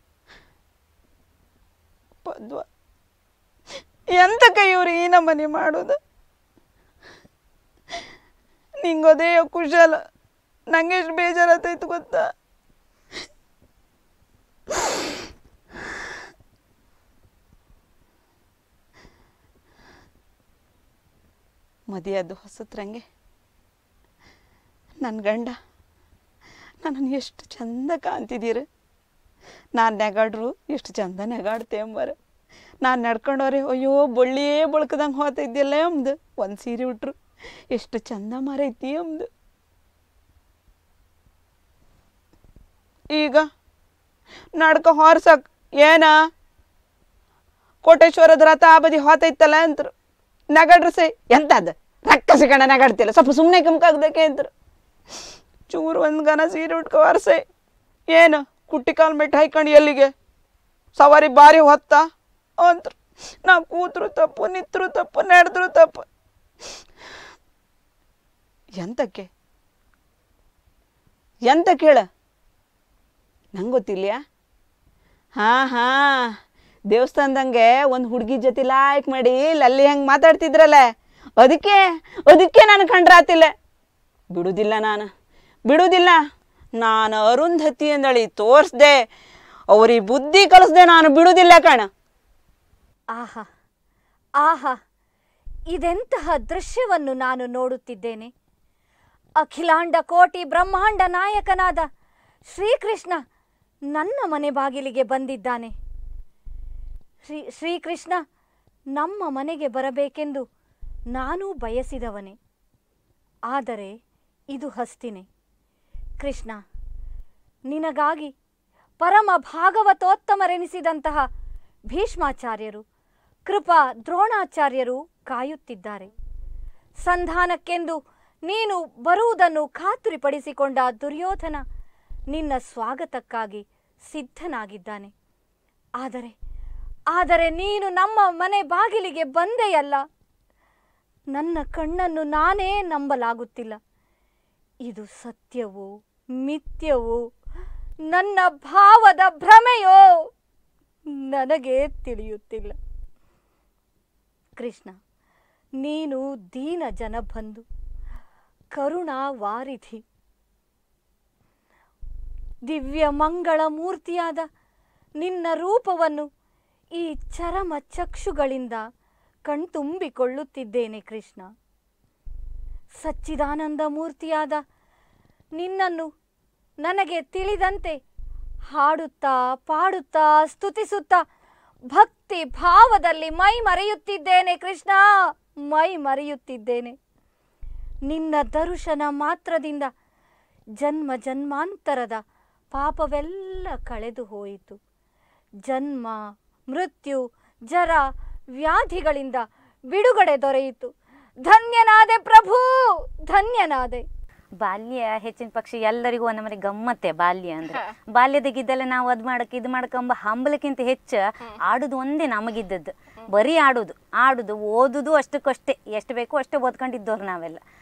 ಪದ್ವ ಎಂತಕ್ಕ ಇವ್ರು ಈ ನಮನಿ ಮಾಡೋದು ನಿಂಗೊದೇ ಕುಶಲ ನಂಗೆ ಎಷ್ಟು ಬೇಜಾರಾಗ್ತೈತು ಗೊತ್ತಾ ಮದುವೆಯಾದ್ದು ಹೊಸತ್ರಂಗೆ ನನ್ನ ಗಂಡ ನನ್ನನ್ನು ಎಷ್ಟು ಚಂದ ಕಾಣ್ತಿದ್ದೀರ ನಾನು ನೆಗಾಡ್ರು ಎಷ್ಟು ಚಂದ ನೆಗಾಡ್ತೆ ಅಂಬಾರ ನಾನು ನಡ್ಕೊಂಡವ್ರೆ ಅಯ್ಯೋ ಬಳ್ಳಿಯೇ ಬಳ್ಕದಂಗೆ ಹೋಗ್ತಾ ಇದ್ದಿಲ್ಲ ಅಂಬ್ದು ಒಂದು ಸೀರೆ ಉಟ್ರು ಎಷ್ಟು ಚಂದ ಮಾರೈತಿ ಅಂಬ್ದು ಈಗ ನಡ್ಕ ಹೊರ್ಸಕ್ ಏನ ಕೋಟೇಶ್ವರದ ರಥ ಆ ಬದಿ ಹೋತೈತಲ್ಲ ಅಂತರು ನಗಡ್ರು ಸೈ ಎಂತದ ರಕ್ಕ ಸಿಗಣ ನಗಾಡ್ತಿಲ್ಲ ಸ್ವಲ್ಪ ಸುಮ್ಮನೆ ಕಮ್ಕಾಗ್ದಕ್ಕೆ ಅಂತರು ಚೂರು ಒಂದು ಗನ ಸೀರೆ ಉಟ್ಕೊ ಹೊರ್ಸೈ ಏನು ಕುಟ್ಟಿ ಕಾಲ್ ಮೆಟ್ಟು ಹಾಯ್ಕೊಂಡು ಎಲ್ಲಿಗೆ ಸವಾರಿ ಬಾರಿ ಹೊತ್ತ ಅಂತ್ರು ನಾ ಕೂತ್ರು ತಪ್ಪು ನಿತ್ರು ತಪ್ಪು ನಡೆದ್ರು ತಪ್ಪು ಎಂತಕ್ಕೆ ಎಂತ ಕೇಳ ನಂಗೆ ಗೊತ್ತಿಲ್ಯಾ ಹಾಂ ಹಾಂ ದೇವಸ್ಥಾನದಂಗೆ ಒಂದು ಹುಡುಗಿ ಜೊತೆ ಲಾಯ್ಕ್ ಮಾಡಿ ಲಲ್ಲಿ ಹೆಂಗೆ ಮಾತಾಡ್ತಿದ್ರಲ್ಲ ಅದಕ್ಕೆ ಅದಕ್ಕೆ ನಾನು ಕಂಡ್ರಾತಿಲ್ಲ ಬಿಡುದಿಲ್ಲ ನಾನು ಬಿಡುದಿಲ್ಲ ನಾನು ಅರುಂಧತಿ ಅಂದಳಿ ತೋರಿಸ್ದೆ ಅವ್ರಿಗೆ ಬುದ್ಧಿ ಕಲಿಸ್ದೆ ನಾನು ಬಿಡುದಿಲ್ಲ ಕಣ ಆಹಾ ಆಹಾ ಇದೆಂತಹ ದೃಶ್ಯವನ್ನು ನಾನು ನೋಡುತ್ತಿದ್ದೇನೆ ಅಖಿಲಾಂಡ ಕೋಟಿ ಬ್ರಹ್ಮಾಂಡ ನಾಯಕನಾದ ಶ್ರೀಕೃಷ್ಣ ನನ್ನ ಮನೆ ಬಾಗಿಲಿಗೆ ಬಂದಿದ್ದಾನೆ ಶ್ರೀ ಶ್ರೀಕೃಷ್ಣ ನಮ್ಮ ಮನೆಗೆ ಬರಬೇಕೆಂದು ನಾನೂ ಬಯಸಿದವನೇ ಆದರೆ ಇದು ಹಸ್ತಿನೆ ಕೃಷ್ಣ ನಿನಗಾಗಿ ಪರಮ ಭಾಗವತೋತ್ತಮರೆನಿಸಿದಂತಹ ಭೀಷ್ಮಾಚಾರ್ಯರು ಕೃಪಾ ದ್ರೋಣಾಚಾರ್ಯರು ಕಾಯುತ್ತಿದ್ದಾರೆ ಸಂಧಾನಕ್ಕೆಂದು ನೀನು ಬರುವುದನ್ನು ಖಾತರಿಪಡಿಸಿಕೊಂಡ ದುರ್ಯೋಧನ ನಿನ್ನ ಸ್ವಾಗತಕ್ಕಾಗಿ ಸಿದ್ಧನಾಗಿದ್ದಾನೆ ಆದರೆ ಆದರೆ ನೀನು ನಮ್ಮ ಮನೆ ಬಾಗಿಲಿಗೆ ಬಂದೆಯಲ್ಲ ನನ್ನ ಕಣ್ಣನ್ನು ನಾನೇ ನಂಬಲಾಗುತ್ತಿಲ್ಲ ಇದು ಸತ್ಯವೋ ಮಿಥ್ಯವೋ ನನ್ನ ಭಾವದ ಭ್ರಮೆಯೋ ನನಗೆ ತಿಳಿಯುತ್ತಿಲ್ಲ ಕೃಷ್ಣ ನೀನು ದೀನ ಜನ ಬಂಧು ಕರುಣಾ ವಾರಿಧಿ ದಿವ್ಯ ಮಂಗಳ ಮೂರ್ತಿಯಾದ ನಿನ್ನ ರೂಪವನ್ನು ಈ ಚರಮ ಚಕ್ಷುಗಳಿಂದ ಕಣ್ತುಂಬಿಕೊಳ್ಳುತ್ತಿದ್ದೇನೆ ಕೃಷ್ಣ ಸಚ್ಚಿದಾನಂದ ಮೂರ್ತಿಯಾದ ನಿನ್ನನ್ನು ನನಗೆ ತಿಳಿದಂತೆ ಹಾಡುತ್ತಾ ಪಾಡುತ್ತಾ ಸ್ತುತಿಸುತ್ತಾ ಭಕ್ತಿ ಭಾವದಲ್ಲಿ ಮೈ ಮರೆಯುತ್ತಿದ್ದೇನೆ ಕೃಷ್ಣ ಮೈ ಮರೆಯುತ್ತಿದ್ದೇನೆ ನಿನ್ನ ದರ್ಶನ ಮಾತ್ರದಿಂದ ಜನ್ಮ ಜನ್ಮಾಂತರದ ಪಾಪವೆಲ್ಲ ಕಳೆದು ಹೋಯಿತು ಜನ್ಮ ಮೃತ್ಯು ಜರ ವ್ಯಾಧಿಗಳಿಂದ ಬಿಡುಗಡೆ ದೊರೆಯಿತು ಧನ್ಯನಾದೆ ಪ್ರಭು ಧನ್ಯನಾದೆ ಬಾಲ್ಯ ಹೆಚ್ಚಿನ ಪಕ್ಷ ಎಲ್ಲರಿಗೂ ಒಂದು ನಮ್ಮನೆ ಗಮ್ಮತ್ತೆ ಬಾಲ್ಯ ಅಂದ್ರೆ ಬಾಲ್ಯದಾಗಿದ್ದಲ್ಲ ನಾವು ಅದ್ ಮಾಡಕ್ ಇದು ಮಾಡಕಂಬ ಹಂಬಲಕ್ಕಿಂತ ಹೆಚ್ಚು ಆಡುದು ಒಂದೇ ನಮಗಿದ್ದದ್ದು ಬರೀ ಆಡುದು ಆಡುದು ಓದುದು ಅಷ್ಟಕ್ಕಷ್ಟೇ ಎಷ್ಟು ಬೇಕೋ ಅಷ್ಟೇ ಓದ್ಕೊಂಡಿದ್ದವ್ರು ನಾವೆಲ್ಲ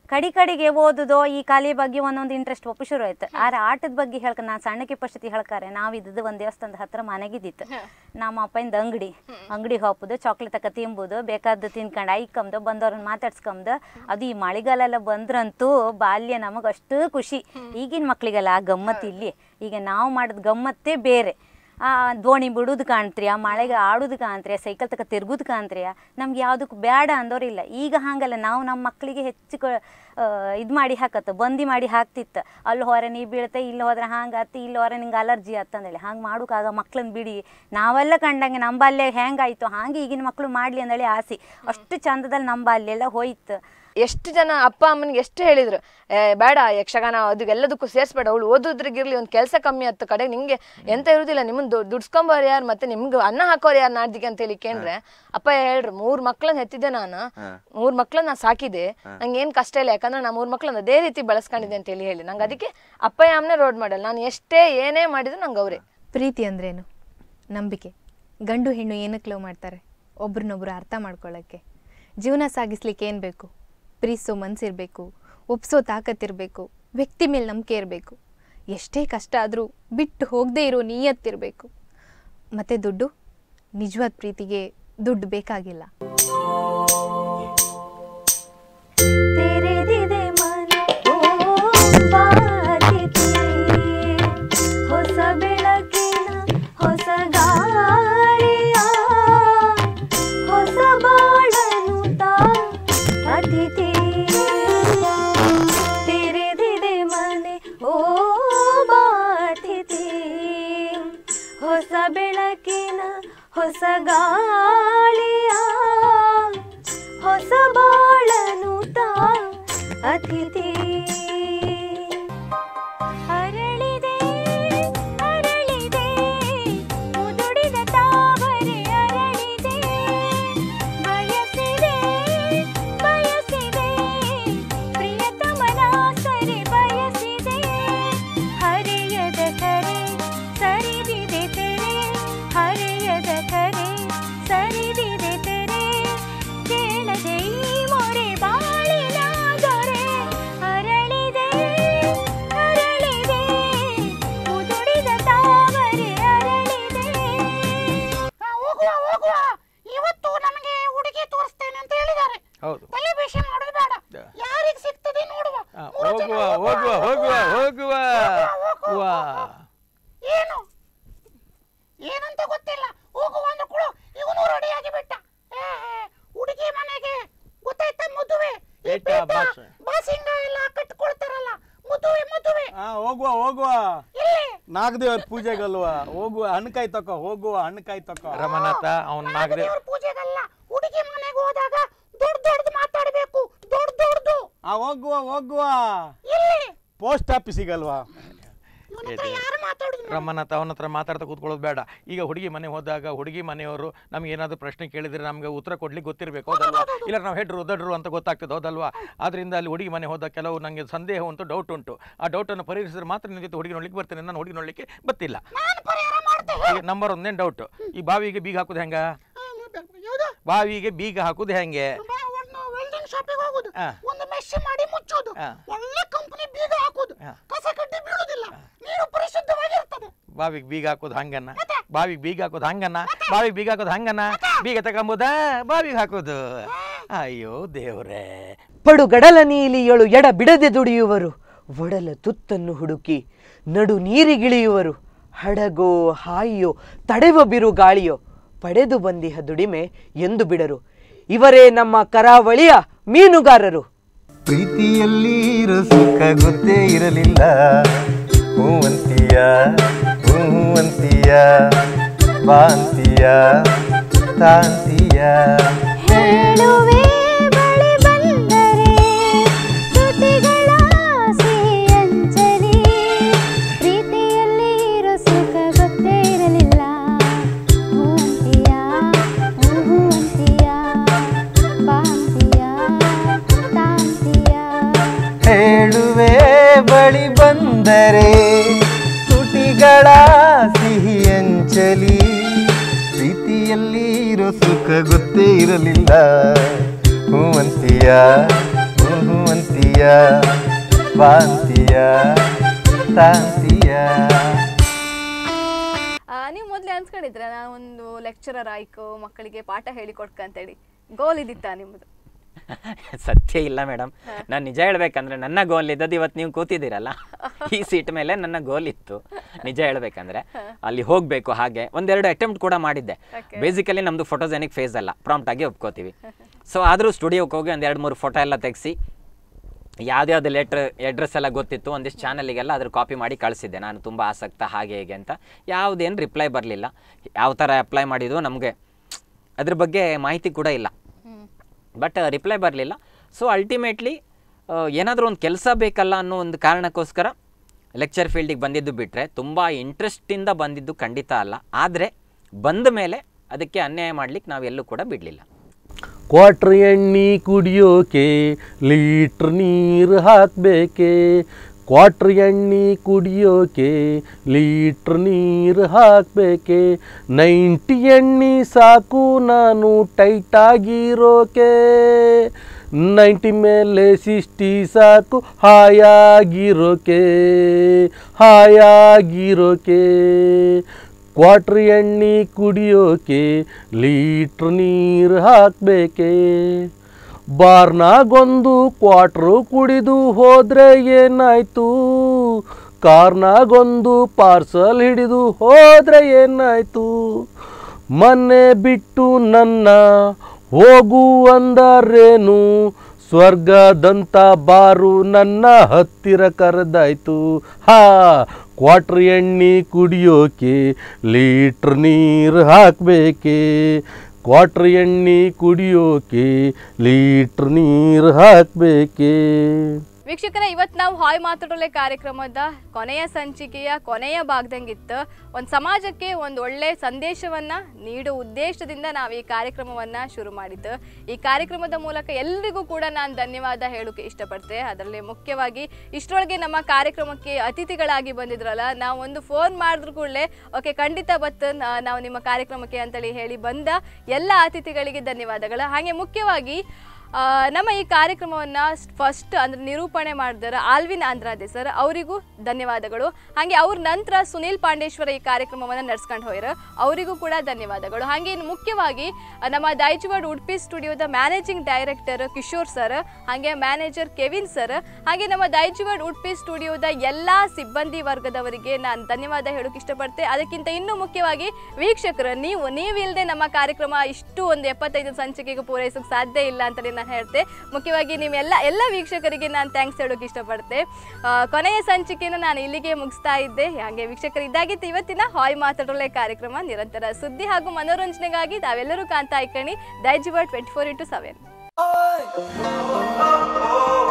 ಕಡಿ ಕಡಿಗೆ ಓದುದೋ ಈ ಕಾಲಿ ಬಗ್ಗೆ ಒಂದೊಂದು ಇಂಟ್ರೆಸ್ಟ್ ಒಪ್ಪು ಶುರು ಆಯ್ತು ಆದ್ರೆ ಆಟದ ಬಗ್ಗೆ ಹೇಳ್ಕ ನಾ ಸಣ್ಣಕ್ಕೆ ಪಶ್ಚತಿ ಹೇಳ್ಕಾರೆ ನಾವು ಇದ್ದದ್ದು ಒಂದು ದೇವಸ್ಥಾನದ ಹತ್ರ ಮನೆಗಿದ್ದಿತ್ತು ನಮ್ಮ ಅಪ್ಪಂದ ಅಂಗಡಿ ಅಂಗಡಿ ಹೋಪುದು ಚಾಕ್ಲೇಟ್ ತಕ ತಿಂಬುದು ಬೇಕಾದ್ದು ತಿನ್ಕೊಂಡು ಐಕಂದು ಬಂದವ್ರನ್ನ ಮಾತಾಡ್ಸ್ಕೊಂಬುದು ಅದು ಈ ಮಳೆಗಾಲೆಲ್ಲ ಬಂದ್ರಂತೂ ಬಾಲ್ಯ ನಮಗೆ ಅಷ್ಟು ಖುಷಿ ಈಗಿನ ಮಕ್ಳಿಗೆಲ್ಲ ಆ ಗಮ್ಮತ್ತು ಇಲ್ಲಿ ಈಗ ನಾವು ಮಾಡಿದ ಗಮ್ಮತ್ತೇ ಬೇರೆ ಆ ದೋಣಿ ಬಿಡೋದು ಕಾಣ್ತ್ರಿ ಆ ಮಳೆಗೆ ಆಡೋದು ಕಾಣ್ತ್ರಿ ಸೈಕಲ್ ತಕ ತಿರ್ಗೋದು ಕಾಣ್ತ್ರಿ ನಮ್ಗೆ ಯಾವುದಕ್ಕೂ ಬೇಡ ಅಂದೋರಿಲ್ಲ ಈಗ ಹಾಗಲ್ಲ ನಾವು ನಮ್ಮ ಮಕ್ಕಳಿಗೆ ಹೆಚ್ಚು ಇದು ಮಾಡಿ ಹಾಕತ್ತು ಬಂದಿ ಮಾಡಿ ಹಾಕ್ತಿತ್ತು ಅಲ್ಲಿ ಹೊರ ನೀ ಬೀಳ್ತೆ ಇಲ್ಲಿ ಹೋದ್ರೆ ಹಂಗಾತಿ ಇಲ್ಲಿ ಹೊರ ನಿಂಗೆ ಅಲರ್ಜಿ ಆತಂದೇಳಿ ಹಂಗೆ ಮಾಡೋಕ್ಕಾಗ ಮಕ್ಳನ್ನ ಬಿಡಿ ನಾವೆಲ್ಲ ಕಂಡಂಗೆ ನಮ್ಮ ಬಾಲ್ಯ ಹೆಂಗಾಯ್ತು ಹಾಗೆ ಈಗಿನ ಮಕ್ಕಳು ಮಾಡಲಿ ಅಂದೇಳಿ ಆಸೆ ಅಷ್ಟು ಚಂದದಲ್ಲಿ ನಮ್ಮ ಬಾಲ್ಯ ಎಲ್ಲ ಹೋಯ್ತು ಎಷ್ಟು ಜನ ಅಪ್ಪ ಅಮ್ಮನಿಗೆ ಎಷ್ಟು ಹೇಳಿದ್ರು ಏ ಬೇಡ ಯಕ್ಷಗಾನ ಅದು ಎಲ್ಲದಕ್ಕೂ ಸೇರಿಸ್ಬೇಡ ಅವಳು ಓದೋದ್ರಿಗಿರ್ಲಿ ಒಂದು ಕೆಲಸ ಕಮ್ಮಿ ಹತ್ತು ಕಡೆ ನಿಂಗೆ ಎಂತ ಇರುದಿಲ್ಲ ನಿಮ್ಮನ್ನ ದುಡ್ಸ್ಕೊಂಬಾರ ಯಾರು ಮತ್ತೆ ನಿಮ್ಗೆ ಅನ್ನ ಹಾಕೋರು ಯಾರು ನಾಡ್ದಿಗೆ ಅಂತ ಹೇಳಿ ಕೇಂದ್ರೆ ಅಪ್ಪ ಹೇಳ್ರು ಮೂರ್ ಮಕ್ಳನ್ನ ಹೆತ್ತಿದ್ದೆ ನಾನು ಮೂರ್ ಮಕ್ಳನ್ನ ನಾ ಸಾಕಿದೆ ನಂಗೆ ಏನ್ ಕಷ್ಟ ಇಲ್ಲ ಯಾಕಂದ್ರೆ ನಾ ಮೂರ್ ಮಕ್ಳನ್ನ ಅದೇ ರೀತಿ ಬೆಳೆಸ್ಕೊಂಡಿದ್ದೆ ಅಂತ ಹೇಳಿ ಹೇಳಿ ನಂಗೆ ಅದಕ್ಕೆ ಅಪ್ಪ ಅಮ್ಮನೇ ರೋಡ್ ಮಾಡಲ್ಲ ನಾನು ಎಷ್ಟೇ ಏನೇ ಮಾಡಿದ್ರು ನಂಗೆ ಅವರೇ ಪ್ರೀತಿ ಅಂದ್ರೇನು ನಂಬಿಕೆ ಗಂಡು ಹೆಣ್ಣು ಏನಕ್ಕೆ ಲವ್ ಮಾಡ್ತಾರೆ ಒಬ್ರನ್ನೊಬ್ರು ಅರ್ಥ ಮಾಡ್ಕೊಳ್ಳೋಕ್ಕೆ ಜೀವನ ಸಾಗಿಸ್ಲಿಕ್ಕೆ ಏನು ಬೇಕು ಪ್ರೀತಿಸೋ ಮನಸ್ಸಿರಬೇಕು ಒಪ್ಸೋ ತಾಕತ್ತಿರಬೇಕು ವ್ಯಕ್ತಿ ಮೇಲೆ ನಂಬಿಕೆ ಇರಬೇಕು ಎಷ್ಟೇ ಕಷ್ಟ ಆದರೂ ಬಿಟ್ಟು ಹೋಗದೇ ಇರೋ ನಿಯತ್ತಿರಬೇಕು ಮತ್ತು ದುಡ್ಡು ನಿಜವಾದ ಪ್ರೀತಿಗೆ ದುಡ್ಡು ಬೇಕಾಗಿಲ್ಲ ತೆರೆದಿದೆ ಮನ ಓ ಬಾಗಿಲು. ಹೊಸ ಬೆಳಕಿನ ಹೊಸ ಗಾಳಿಯ ಹೊಸ ಬಾಳನು ತಾ ಅತಿಥಿ ತೆರೆದಿದೆ ಮನೆ ಓ ಬಾತಿಥಿ ಹೊಸ ಬೆಳಕಿನ ಹೊಸ ಗಾಳಿಯ ಹೊಸ ಬಾಳನು ತಾ ಅತಿಥಿ ಅರಳಿದೆ ಅರಳಿದೆ ಮುದುಡಿದ ತಾವರೆ ಅರಳಿದೆ ಬಯಸಿದೆ ಬಯಸಿದೆ ಪ್ರಿಯತಮನ ಸರಿ ಬಯಸಿದೆ ಹರಿಯದ ಕರೆ ಸರಿದಿದೆ ತೆರೆ ಹರಿಯದ ಕರೆ ಸರಿದಿದೆ ತೆರೆ ಕೇಳದೆ ಈ ಮೊರೆ ಬಾಳಿನ ದೊರೆ ಅರಳಿದೆ ಅರಳಿದೆ ಮುದುಡಿದ ತಾವರೆ ಅರಳಿದೆ ಹೋಗುವ ಹೋಗುವ ಇವತ್ತು ನಮಗೆ ಹುಡುಗಿ ತೋರಿಸ್ತೇನೆ ಅಂತ ಹೇಳಿದ್ದಾರೆ ಹೌದು ತಲೆ ಬೇಷ ಮಾಡೋದು ಬೇಡ ಯಾರಿಗೆ ಸಿಗ್ತದೆ ನೋಡುವ ಆ, ಮೂರು ಜನ ಹೋಗುವ ಹೋಗುವ ಹೋಗುವ ಹೋಗುವ ವಾ ಏನು ಏನಂತ ಗೊತ್ತಿಲ್ಲ ಹೋಗುವ ಅಂದ್ರೆ ಕೂಡ ಇವನು ರೆಡಿಯಾಗಿ ಬಿಟ್ಟ ಏ, ಏ, ಹುಡುಗಿ ಮನೆಗೆ ಗೊತ್ತಾಯ್ತಾ ಮದುವೆ ಈ ಏಟ ಪೇಟ, ಭಾಷೆ. ಬಾಸಿಂಗ ಎಲ್ಲ ಕಟ್ಕೊಳ್ತಾರಲ್ಲ ಮದುವೆ ಮದುವೆ ಆ ಹೋಗುವ ಹೋಗುವ ಎಲ್ಲಿ ನಾಗದೇವರ ಪೂಜೆಗಲ್ವಾ ಹೋಗುವ ಹಣ್ಣುಕಾಯಿ ತಕೋ ಹೋಗುವ ಹಣ್ಣುಕಾಯಿ ತಕೋ ರಮನಾಥ ಅವನ್ ನಾಗದೇವ್ ದೇವ್ರ ಪೂಜೆಗಲ್ಲ ಹುಡುಗಿ ಮನೆಗೆ ಹೋದಾಗ ದೊಡ್ಡ ದೊಡ್ಡದು ಮಾತಾಡಬೇಕು ದೊಡ್ಡ ದೊಡ್ಡದು ಆ ಹೋಗುವ ಹೋಗುವ ಎಲ್ಲಿ ಪೋಸ್ಟ್ ಆಫೀಸಿಗಲ್ವಾ ಇವನ ಹತ್ರ ಯಾರು ಮಾತಾಡುದು ರಮನಾಥ ಅವನ ಹತ್ರ ಮಾತಾಡ್ತಾ ಕೂತ್ಕೊಳ್ಳೋದು ಬೇಡ ಈಗ ಹುಡುಗಿ ಮನೆ ಹೋದಾಗ ಹುಡುಗಿ ಮನೆಯವರು ನಮ್ಗೆ ಏನಾದರೂ ಪ್ರಶ್ನೆ ಕೇಳಿದ್ರೆ ನಮ್ಗೆ ಉತ್ತರ ಕೊಡ್ಲಿಕ್ಕೆ ಗೊತ್ತಿರಬೇಕು ಹೌದಲ್ವಾ ಇಲ್ಲ ನಾವು ಹೆಡ್ರು ದಡ್ರು ಅಂತ ಗೊತ್ತಾಗ್ತದೆ ಹೌದಲ್ವಾ ಆದ್ರಿಂದ ಅಲ್ಲಿ ಹುಡುಗಿ ಮನೆ ಹೋದಾಗ ಕೆಲವು ನನಗೆ ಸಂದೇಹ ಉಂಟು ಡೌಟ್ ಉಂಟು ಆ ಡೌಟನ್ನು ಪರಿಹರಿಸಿದ್ರೆ ಮಾತ್ರ ನಿನ್ನ ಜೊತೆ ಹುಡುಗಿ ನೋಡ್ಲಿಕ್ಕೆ ಬರ್ತೇನೆ ನಾನು ಹುಡುಗಿ ನೋಡ್ಲಿಕ್ಕೆ ಗೊತ್ತಿಲ್ಲ ಈಗ ನಂಬರ್ ಒಂದೇನು ಡೌಟ್ ಈ ಬಾವಿಗೆ ಬೀಗ ಹಾಕುದು ಹೆಂಗ ಬಾವಿಗೆ ಬೀಗ ಹಾಕುದು ಹೆಂಗೆ ಒಂದು ವೆಲ್ಡಿಂಗ್ ಶಾಪಿಗೆ ಹೋಗುದು ಆ. ಒಂದು ಮೆಶ್ ಮಾಡಿ ಮುಚ್ಚೋದು ಆ. ಒಳ್ಳೆ ಕಂಪನಿ ಬೀಗ ಹಾಕೋದು ಆ. ಕಸ ಕಡ್ಡಿ ಬೀಳುದಿಲ್ಲ ನೀರು ಪರಿಶುದ್ಧವಾಗಿರ್ತದೆ ಬಾವಿಗೆ ಬೀಗ ಹಾಕೋದು ಹಂಗನ್ನ ಬಾವಿಗೆ ಬೀಗ ಹಾಕೋದು ಹಂಗನ್ನ ಬಾವಿಗೆ ಬೀಗ ಹಾಕೋದು ಹಂಗನ್ನ ಬೀಗ ತಗೊಂಬುದ ಬಾವಿಗೆ ಹಾಕೋದು ಅಯ್ಯೋ ದೇವ್ರೇ ಪಡುಗಡಲ ನೀಲಿಯಳು ಎಡ ಬಿಡದೆ ದುಡಿಯುವರು ಒಡಲ ತುತ್ತನ್ನು ಹುಡುಕಿ ನಡು ನೀರಿಗಿಳಿಯುವರು ಹಡಗೋ ಹಾಯಿಯೋ ತಡೆವ ಬಿರು ಗಾಳಿಯೋ ಪಡೆದು ಬಂದಿಹ ದುಡಿಮೆ ಎಂದು ಬಿಡರು ಇವರೇ ನಮ್ಮ ಕರಾವಳಿಯ ಮೀನುಗಾರರು ಪ್ರೀತಿಯಲ್ಲಿ ಇರೋ ಸುಖ ಗೊತ್ತೇ ಇರಲಿಲ್ಲ ಹೂವಂತೀಯ ಹೂವಂತೀಯ ಬಾಂತೀಯ ತಾಂತೀಯ ಹೇಳುವೆ ಬಳಿ ಬಂದರೆ ತುಟಿಗಳ ಸಿಹಿಯಂಚಲಿ ಪ್ರೀತಿಯಲ್ಲಿ ಇರೋ ಸುಖ ಗೊತ್ತೇ ಇರಲಿಲ್ಲ ಹೂವಂತೀಯ ಹೂವಂತೀಯ ಬಾಂತೀಯ ತಾಂತೀಯ ಹೇಳುವೆ ಬಳಿ ಬಂದರೆ ತುಟಿಗಳ ಸಿಹಿಯಂಚಲಿ ಪ್ರೀತಿಯಲ್ಲಿ ಇರೋ ಸುಖ ಗೊತ್ತೇ ಇರಲಿಲ್ಲ ಹೂವಂತೀಯ ಹೂವಂತೀಯ ತಾಂತಿಯ ವಾಂತಿಯ ತಾಂತಿಯ ಆ, ನೀವು ಮೊದಲೇ ಅನ್ಸ್ಕೊಂಡಿದ್ರೆ ನಾನು ಒಂದು ಲೆಕ್ಚರರ್ ಆಯ್ಕು ಮಕ್ಕಳಿಗೆ ಪಾಠ ಹೇಳಿಕೊಡ್ಕಂತೇಳಿ ಗೋಲ್ ಇದ್ದಿತ್ತಾ ನಿಮ್ಮದು ಸತ್ಯ ಇಲ್ಲ ಮೇಡಮ್ ನಾನು ನಿಜ ಹೇಳ್ಬೇಕಂದ್ರೆ ನನ್ನ ಗೋಲ್ ಇದ್ದದ್ದು ಇವತ್ತು ನೀವು ಕೂತಿದ್ದೀರಲ್ಲ ಈ ಸೀಟ್ ಮೇಲೆ ನನ್ನ ಗೋಲ್ ಇತ್ತು ನಿಜ ಹೇಳ್ಬೇಕಂದ್ರೆ ಅಲ್ಲಿ ಹೋಗಬೇಕು ಹಾಗೆ ಒಂದೆರಡು ಅಟೆಂಪ್ಟ್ ಕೂಡ ಮಾಡಿದ್ದೆ ಬೇಸಿಕಲಿ ನಮ್ಮದು ಫೋಟೋಜೆನಿಕ್ ಫೇಸ್ ಅಲ್ಲ ಪ್ರಾಂಪ್ಟ್ ಆಗಿ ಒಪ್ಕೋತೀವಿ ಸೊ ಆದರೂ ಸ್ಟುಡಿಯೋಕ್ಕೆ ಹೋಗಿ ಒಂದು ಎರಡು ಮೂರು ಫೋಟೋ ಎಲ್ಲ ತೆಗೆಸಿ ಯಾವ್ದ್ಯಾವ್ದು ಲೆಟ್ರ್ ಅಡ್ರೆಸ್ ಎಲ್ಲ ಗೊತ್ತಿತ್ತು ಒಂದಿಷ್ಟು ಚಾನಲಿಗೆಲ್ಲ ಅದ್ರ ಕಾಪಿ ಮಾಡಿ ಕಳಿಸಿದ್ದೆ ನಾನು ತುಂಬ ಆಸಕ್ತ ಹಾಗೆ ಹೇಗೆ ಅಂತ ಯಾವುದೇನು ರಿಪ್ಲೈ ಬರಲಿಲ್ಲ ಯಾವ ಥರ ಅಪ್ಲೈ ಮಾಡಿದ್ದು ನಮಗೆ ಅದ್ರ ಬಗ್ಗೆ ಮಾಹಿತಿ ಕೂಡ ಇಲ್ಲ ಬಟ್ ರಿಪ್ಲೈ ಬರಲಿಲ್ಲ ಸೊ ಅಲ್ಟಿಮೇಟ್ಲಿ ಏನಾದರೂ ಒಂದು ಕೆಲಸ ಬೇಕಲ್ಲ ಅನ್ನೋ ಒಂದು ಕಾರಣಕ್ಕೋಸ್ಕರ ಲೆಕ್ಚರ್ ಫೀಲ್ಡಿಗೆ ಬಂದಿದ್ದು ಬಿಟ್ಟರೆ ತುಂಬ ಇಂಟ್ರೆಸ್ಟಿಂದ ಬಂದಿದ್ದು ಖಂಡಿತ ಅಲ್ಲ ಆದರೆ ಬಂದ ಮೇಲೆ ಅದಕ್ಕೆ ಅನ್ಯಾಯ ಮಾಡ್ಲಿಕ್ಕೆ ನಾವೆಲ್ಲೂ ಕೂಡ ಬಿಡಲಿಲ್ಲ ಕ್ವಾಟ್ರ್ ಎಣ್ಣೆ ಕುಡಿಯೋಕೆ ಲೀಟ್ರ್ ನೀರು ಹಾಕಬೇಕೆ ಕ್ವಾಟ್ರ್ ಎಣ್ಣೆ ಕುಡಿಯೋಕೆ ಲೀಟ್ರ್ ನೀರು ಹಾಕಬೇಕೆ ನೈಂಟಿ ಎಣ್ಣೆ ಸಾಕು ನಾನು ಟೈಟಾಗಿರೋಕೆ ನೈಂಟಿ ಮೇಲೆ ಸಿಕ್ಸ್ಟಿ ಸಾಕು ಹಾಯಾಗಿರೋಕೆ ಹಾಯಾಗಿರೋಕೆ ಕ್ವಾಟ್ರ್ ಎಣ್ಣೆ ಕುಡಿಯೋಕೆ ಲೀಟ್ರ್ ನೀರು ಹಾಕಬೇಕೆ ಬಾರ್ನಾಗೊಂದು ಕ್ವಾಟ್ರು ಕುಡಿದು ಹೋದ್ರೆ ಏನಾಯ್ತು ಕಾರ್ನಾಗೊಂದು ಪಾರ್ಸಲ್ ಹಿಡಿದು ಹೋದ್ರೆ ಏನಾಯ್ತು ಮನೆ ಬಿಟ್ಟು ನನ್ನ ಹೋಗು ಅಂದರೇನು ಸ್ವರ್ಗದಂತ ಬಾರು ನನ್ನ ಹತ್ತಿರ ಕರೆದಾಯ್ತು ಹಾ ಕ್ವಾಟ್ರ್ ಎಣ್ಣೆ ಕುಡಿಯೋಕೆ ಲೀಟ್ರ್ ನೀರು ಹಾಕಬೇಕೆ ಕ್ವಾಟ್ರ್ ಎಣ್ಣೆ ಕುಡಿಯೋಕೆ ಲೀಟ್ರ್ ನೀರು ಹಾಕಬೇಕೆ ವೀಕ್ಷಕರೇ ಇವತ್ತು ನಾವು ಹಾಯ್ ಮಾತಾಡೋಲೆ ಕಾರ್ಯಕ್ರಮದ ಕೊನೆಯ ಸಂಚಿಕೆಯ ಕೊನೆಯ ಭಾಗದಂಗಿತ್ತು ಒಂದು ಸಮಾಜಕ್ಕೆ ಒಂದು ಒಳ್ಳೆ ಸಂದೇಶವನ್ನ ನೀಡೋ ಉದ್ದೇಶದಿಂದ ನಾವು ಈ ಕಾರ್ಯಕ್ರಮವನ್ನ ಶುರು ಮಾಡಿದ್ದು ಈ ಕಾರ್ಯಕ್ರಮದ ಮೂಲಕ ಎಲ್ರಿಗೂ ಕೂಡ ನಾನು ಧನ್ಯವಾದ ಹೇಳೋಕೆ ಇಷ್ಟಪಡ್ತೆ ಅದರಲ್ಲಿ ಮುಖ್ಯವಾಗಿ ಇಷ್ಟರೊಳಗೆ ನಮ್ಮ ಕಾರ್ಯಕ್ರಮಕ್ಕೆ ಅತಿಥಿಗಳಾಗಿ ಬಂದಿದ್ರಲ್ಲ ನಾವು ಒಂದು ಫೋನ್ ಮಾಡಿದ್ರು ಕೂಡಲೇ ಓಕೆ ಖಂಡಿತ ಬತ್ತು ನಾ- ನಾವು ನಿಮ್ಮ ಕಾರ್ಯಕ್ರಮಕ್ಕೆ ಅಂತೇಳಿ ಹೇಳಿ ಬಂದ ಎಲ್ಲ ಅತಿಥಿಗಳಿಗೆ ಧನ್ಯವಾದಗಳು ಹಾಗೆ ಮುಖ್ಯವಾಗಿ ಆ, ನಮ್ಮ ಈ ಕಾರ್ಯಕ್ರಮವನ್ನು ಫಸ್ಟ್ ಅಂದ್ರೆ ನಿರೂಪಣೆ ಮಾಡಿದಾರೆ ಆಲ್ವಿನ್ ಆಂಧ್ರಾದೆ ಸರ್ ಅವರಿಗೂ ಧನ್ಯವಾದಗಳು ಹಾಗೆ ಅವ್ರ ನಂತರ ಸುನೀಲ್ ಪಾಂಡೇಶ್ವರ ಈ ಕಾರ್ಯಕ್ರಮವನ್ನು ನಡ್ಸ್ಕೊಂಡು ಹೋಯ್ರು ಅವರಿಗೂ ಕೂಡ ಧನ್ಯವಾದಗಳು ಹಾಗೆ ಇನ್ನು ಮುಖ್ಯವಾಗಿ ಆ, ನಮ್ಮ ದೈಜುವಾಡ್ ಉಡುಪಿ ಸ್ಟುಡಿಯೋದ ಮ್ಯಾನೇಜಿಂಗ್ ಡೈರೆಕ್ಟರ್ ಕಿಶೋರ್ ಸರ್ ಹಾಗೆ ಮ್ಯಾನೇಜರ್ ಕೆವಿನ್ ಸರ್ ಹಾಗೆ ನಮ್ಮ ದೈಜುವಾಡ್ ಉಡುಪಿ ಸ್ಟುಡಿಯೋದ ಎಲ್ಲ ಸಿಬ್ಬಂದಿ ವರ್ಗದವರಿಗೆ ನಾನು ಧನ್ಯವಾದ ಹೇಳೋಕೆ ಇಷ್ಟಪಡ್ತೆ ಅದಕ್ಕಿಂತ ಇನ್ನೂ ಮುಖ್ಯವಾಗಿ ವೀಕ್ಷಕರು ನೀವು ನೀವಿಲ್ಲದೆ ನಮ್ಮ ಕಾರ್ಯಕ್ರಮ ಇಷ್ಟು ಒಂದು ಎಪ್ಪತ್ತೈದು ಸಂಚಿಕೆಗೆ ಪೂರೈಸೋಕೆ ಸಾಧ್ಯ ಇಲ್ಲ ಅಂತಲೇ ನಾನು ಹೇಳ್ತೆ ಮುಖ್ಯವಾಗಿ ನಿಮ್ಮೆಲ್ಲ ಎಲ್ಲ ವೀಕ್ಷಕರಿಗೆ ನಾನು ಥ್ಯಾಂಕ್ಸ್ ಹೇಳೋಕೆ ಇಷ್ಟಪಡ್ತೆ ಆ, ಕೊನೆಯ ಸಂಚಿಕೆಯನ್ನು ನಾನು ಇಲ್ಲಿಗೆ ಮುಗಿಸ್ತಾ ಇದ್ದೆ ಹಾಗೆ ವೀಕ್ಷಕರು ಇದಾಗಿತ್ತು ಇವತ್ತಿನ ಹಾಯ್ ಮಾತಾಡೋಲೆ ಕಾರ್ಯಕ್ರಮ ನಿರಂತರ ಸುದ್ದಿ ಹಾಗೂ ಮನೋರಂಜನೆಗಾಗಿ ತಾವೆಲ್ಲರೂ ಕಾಣ್ತಾ ಇಕ್ಕಣಿ Daijiworld twenty four into seven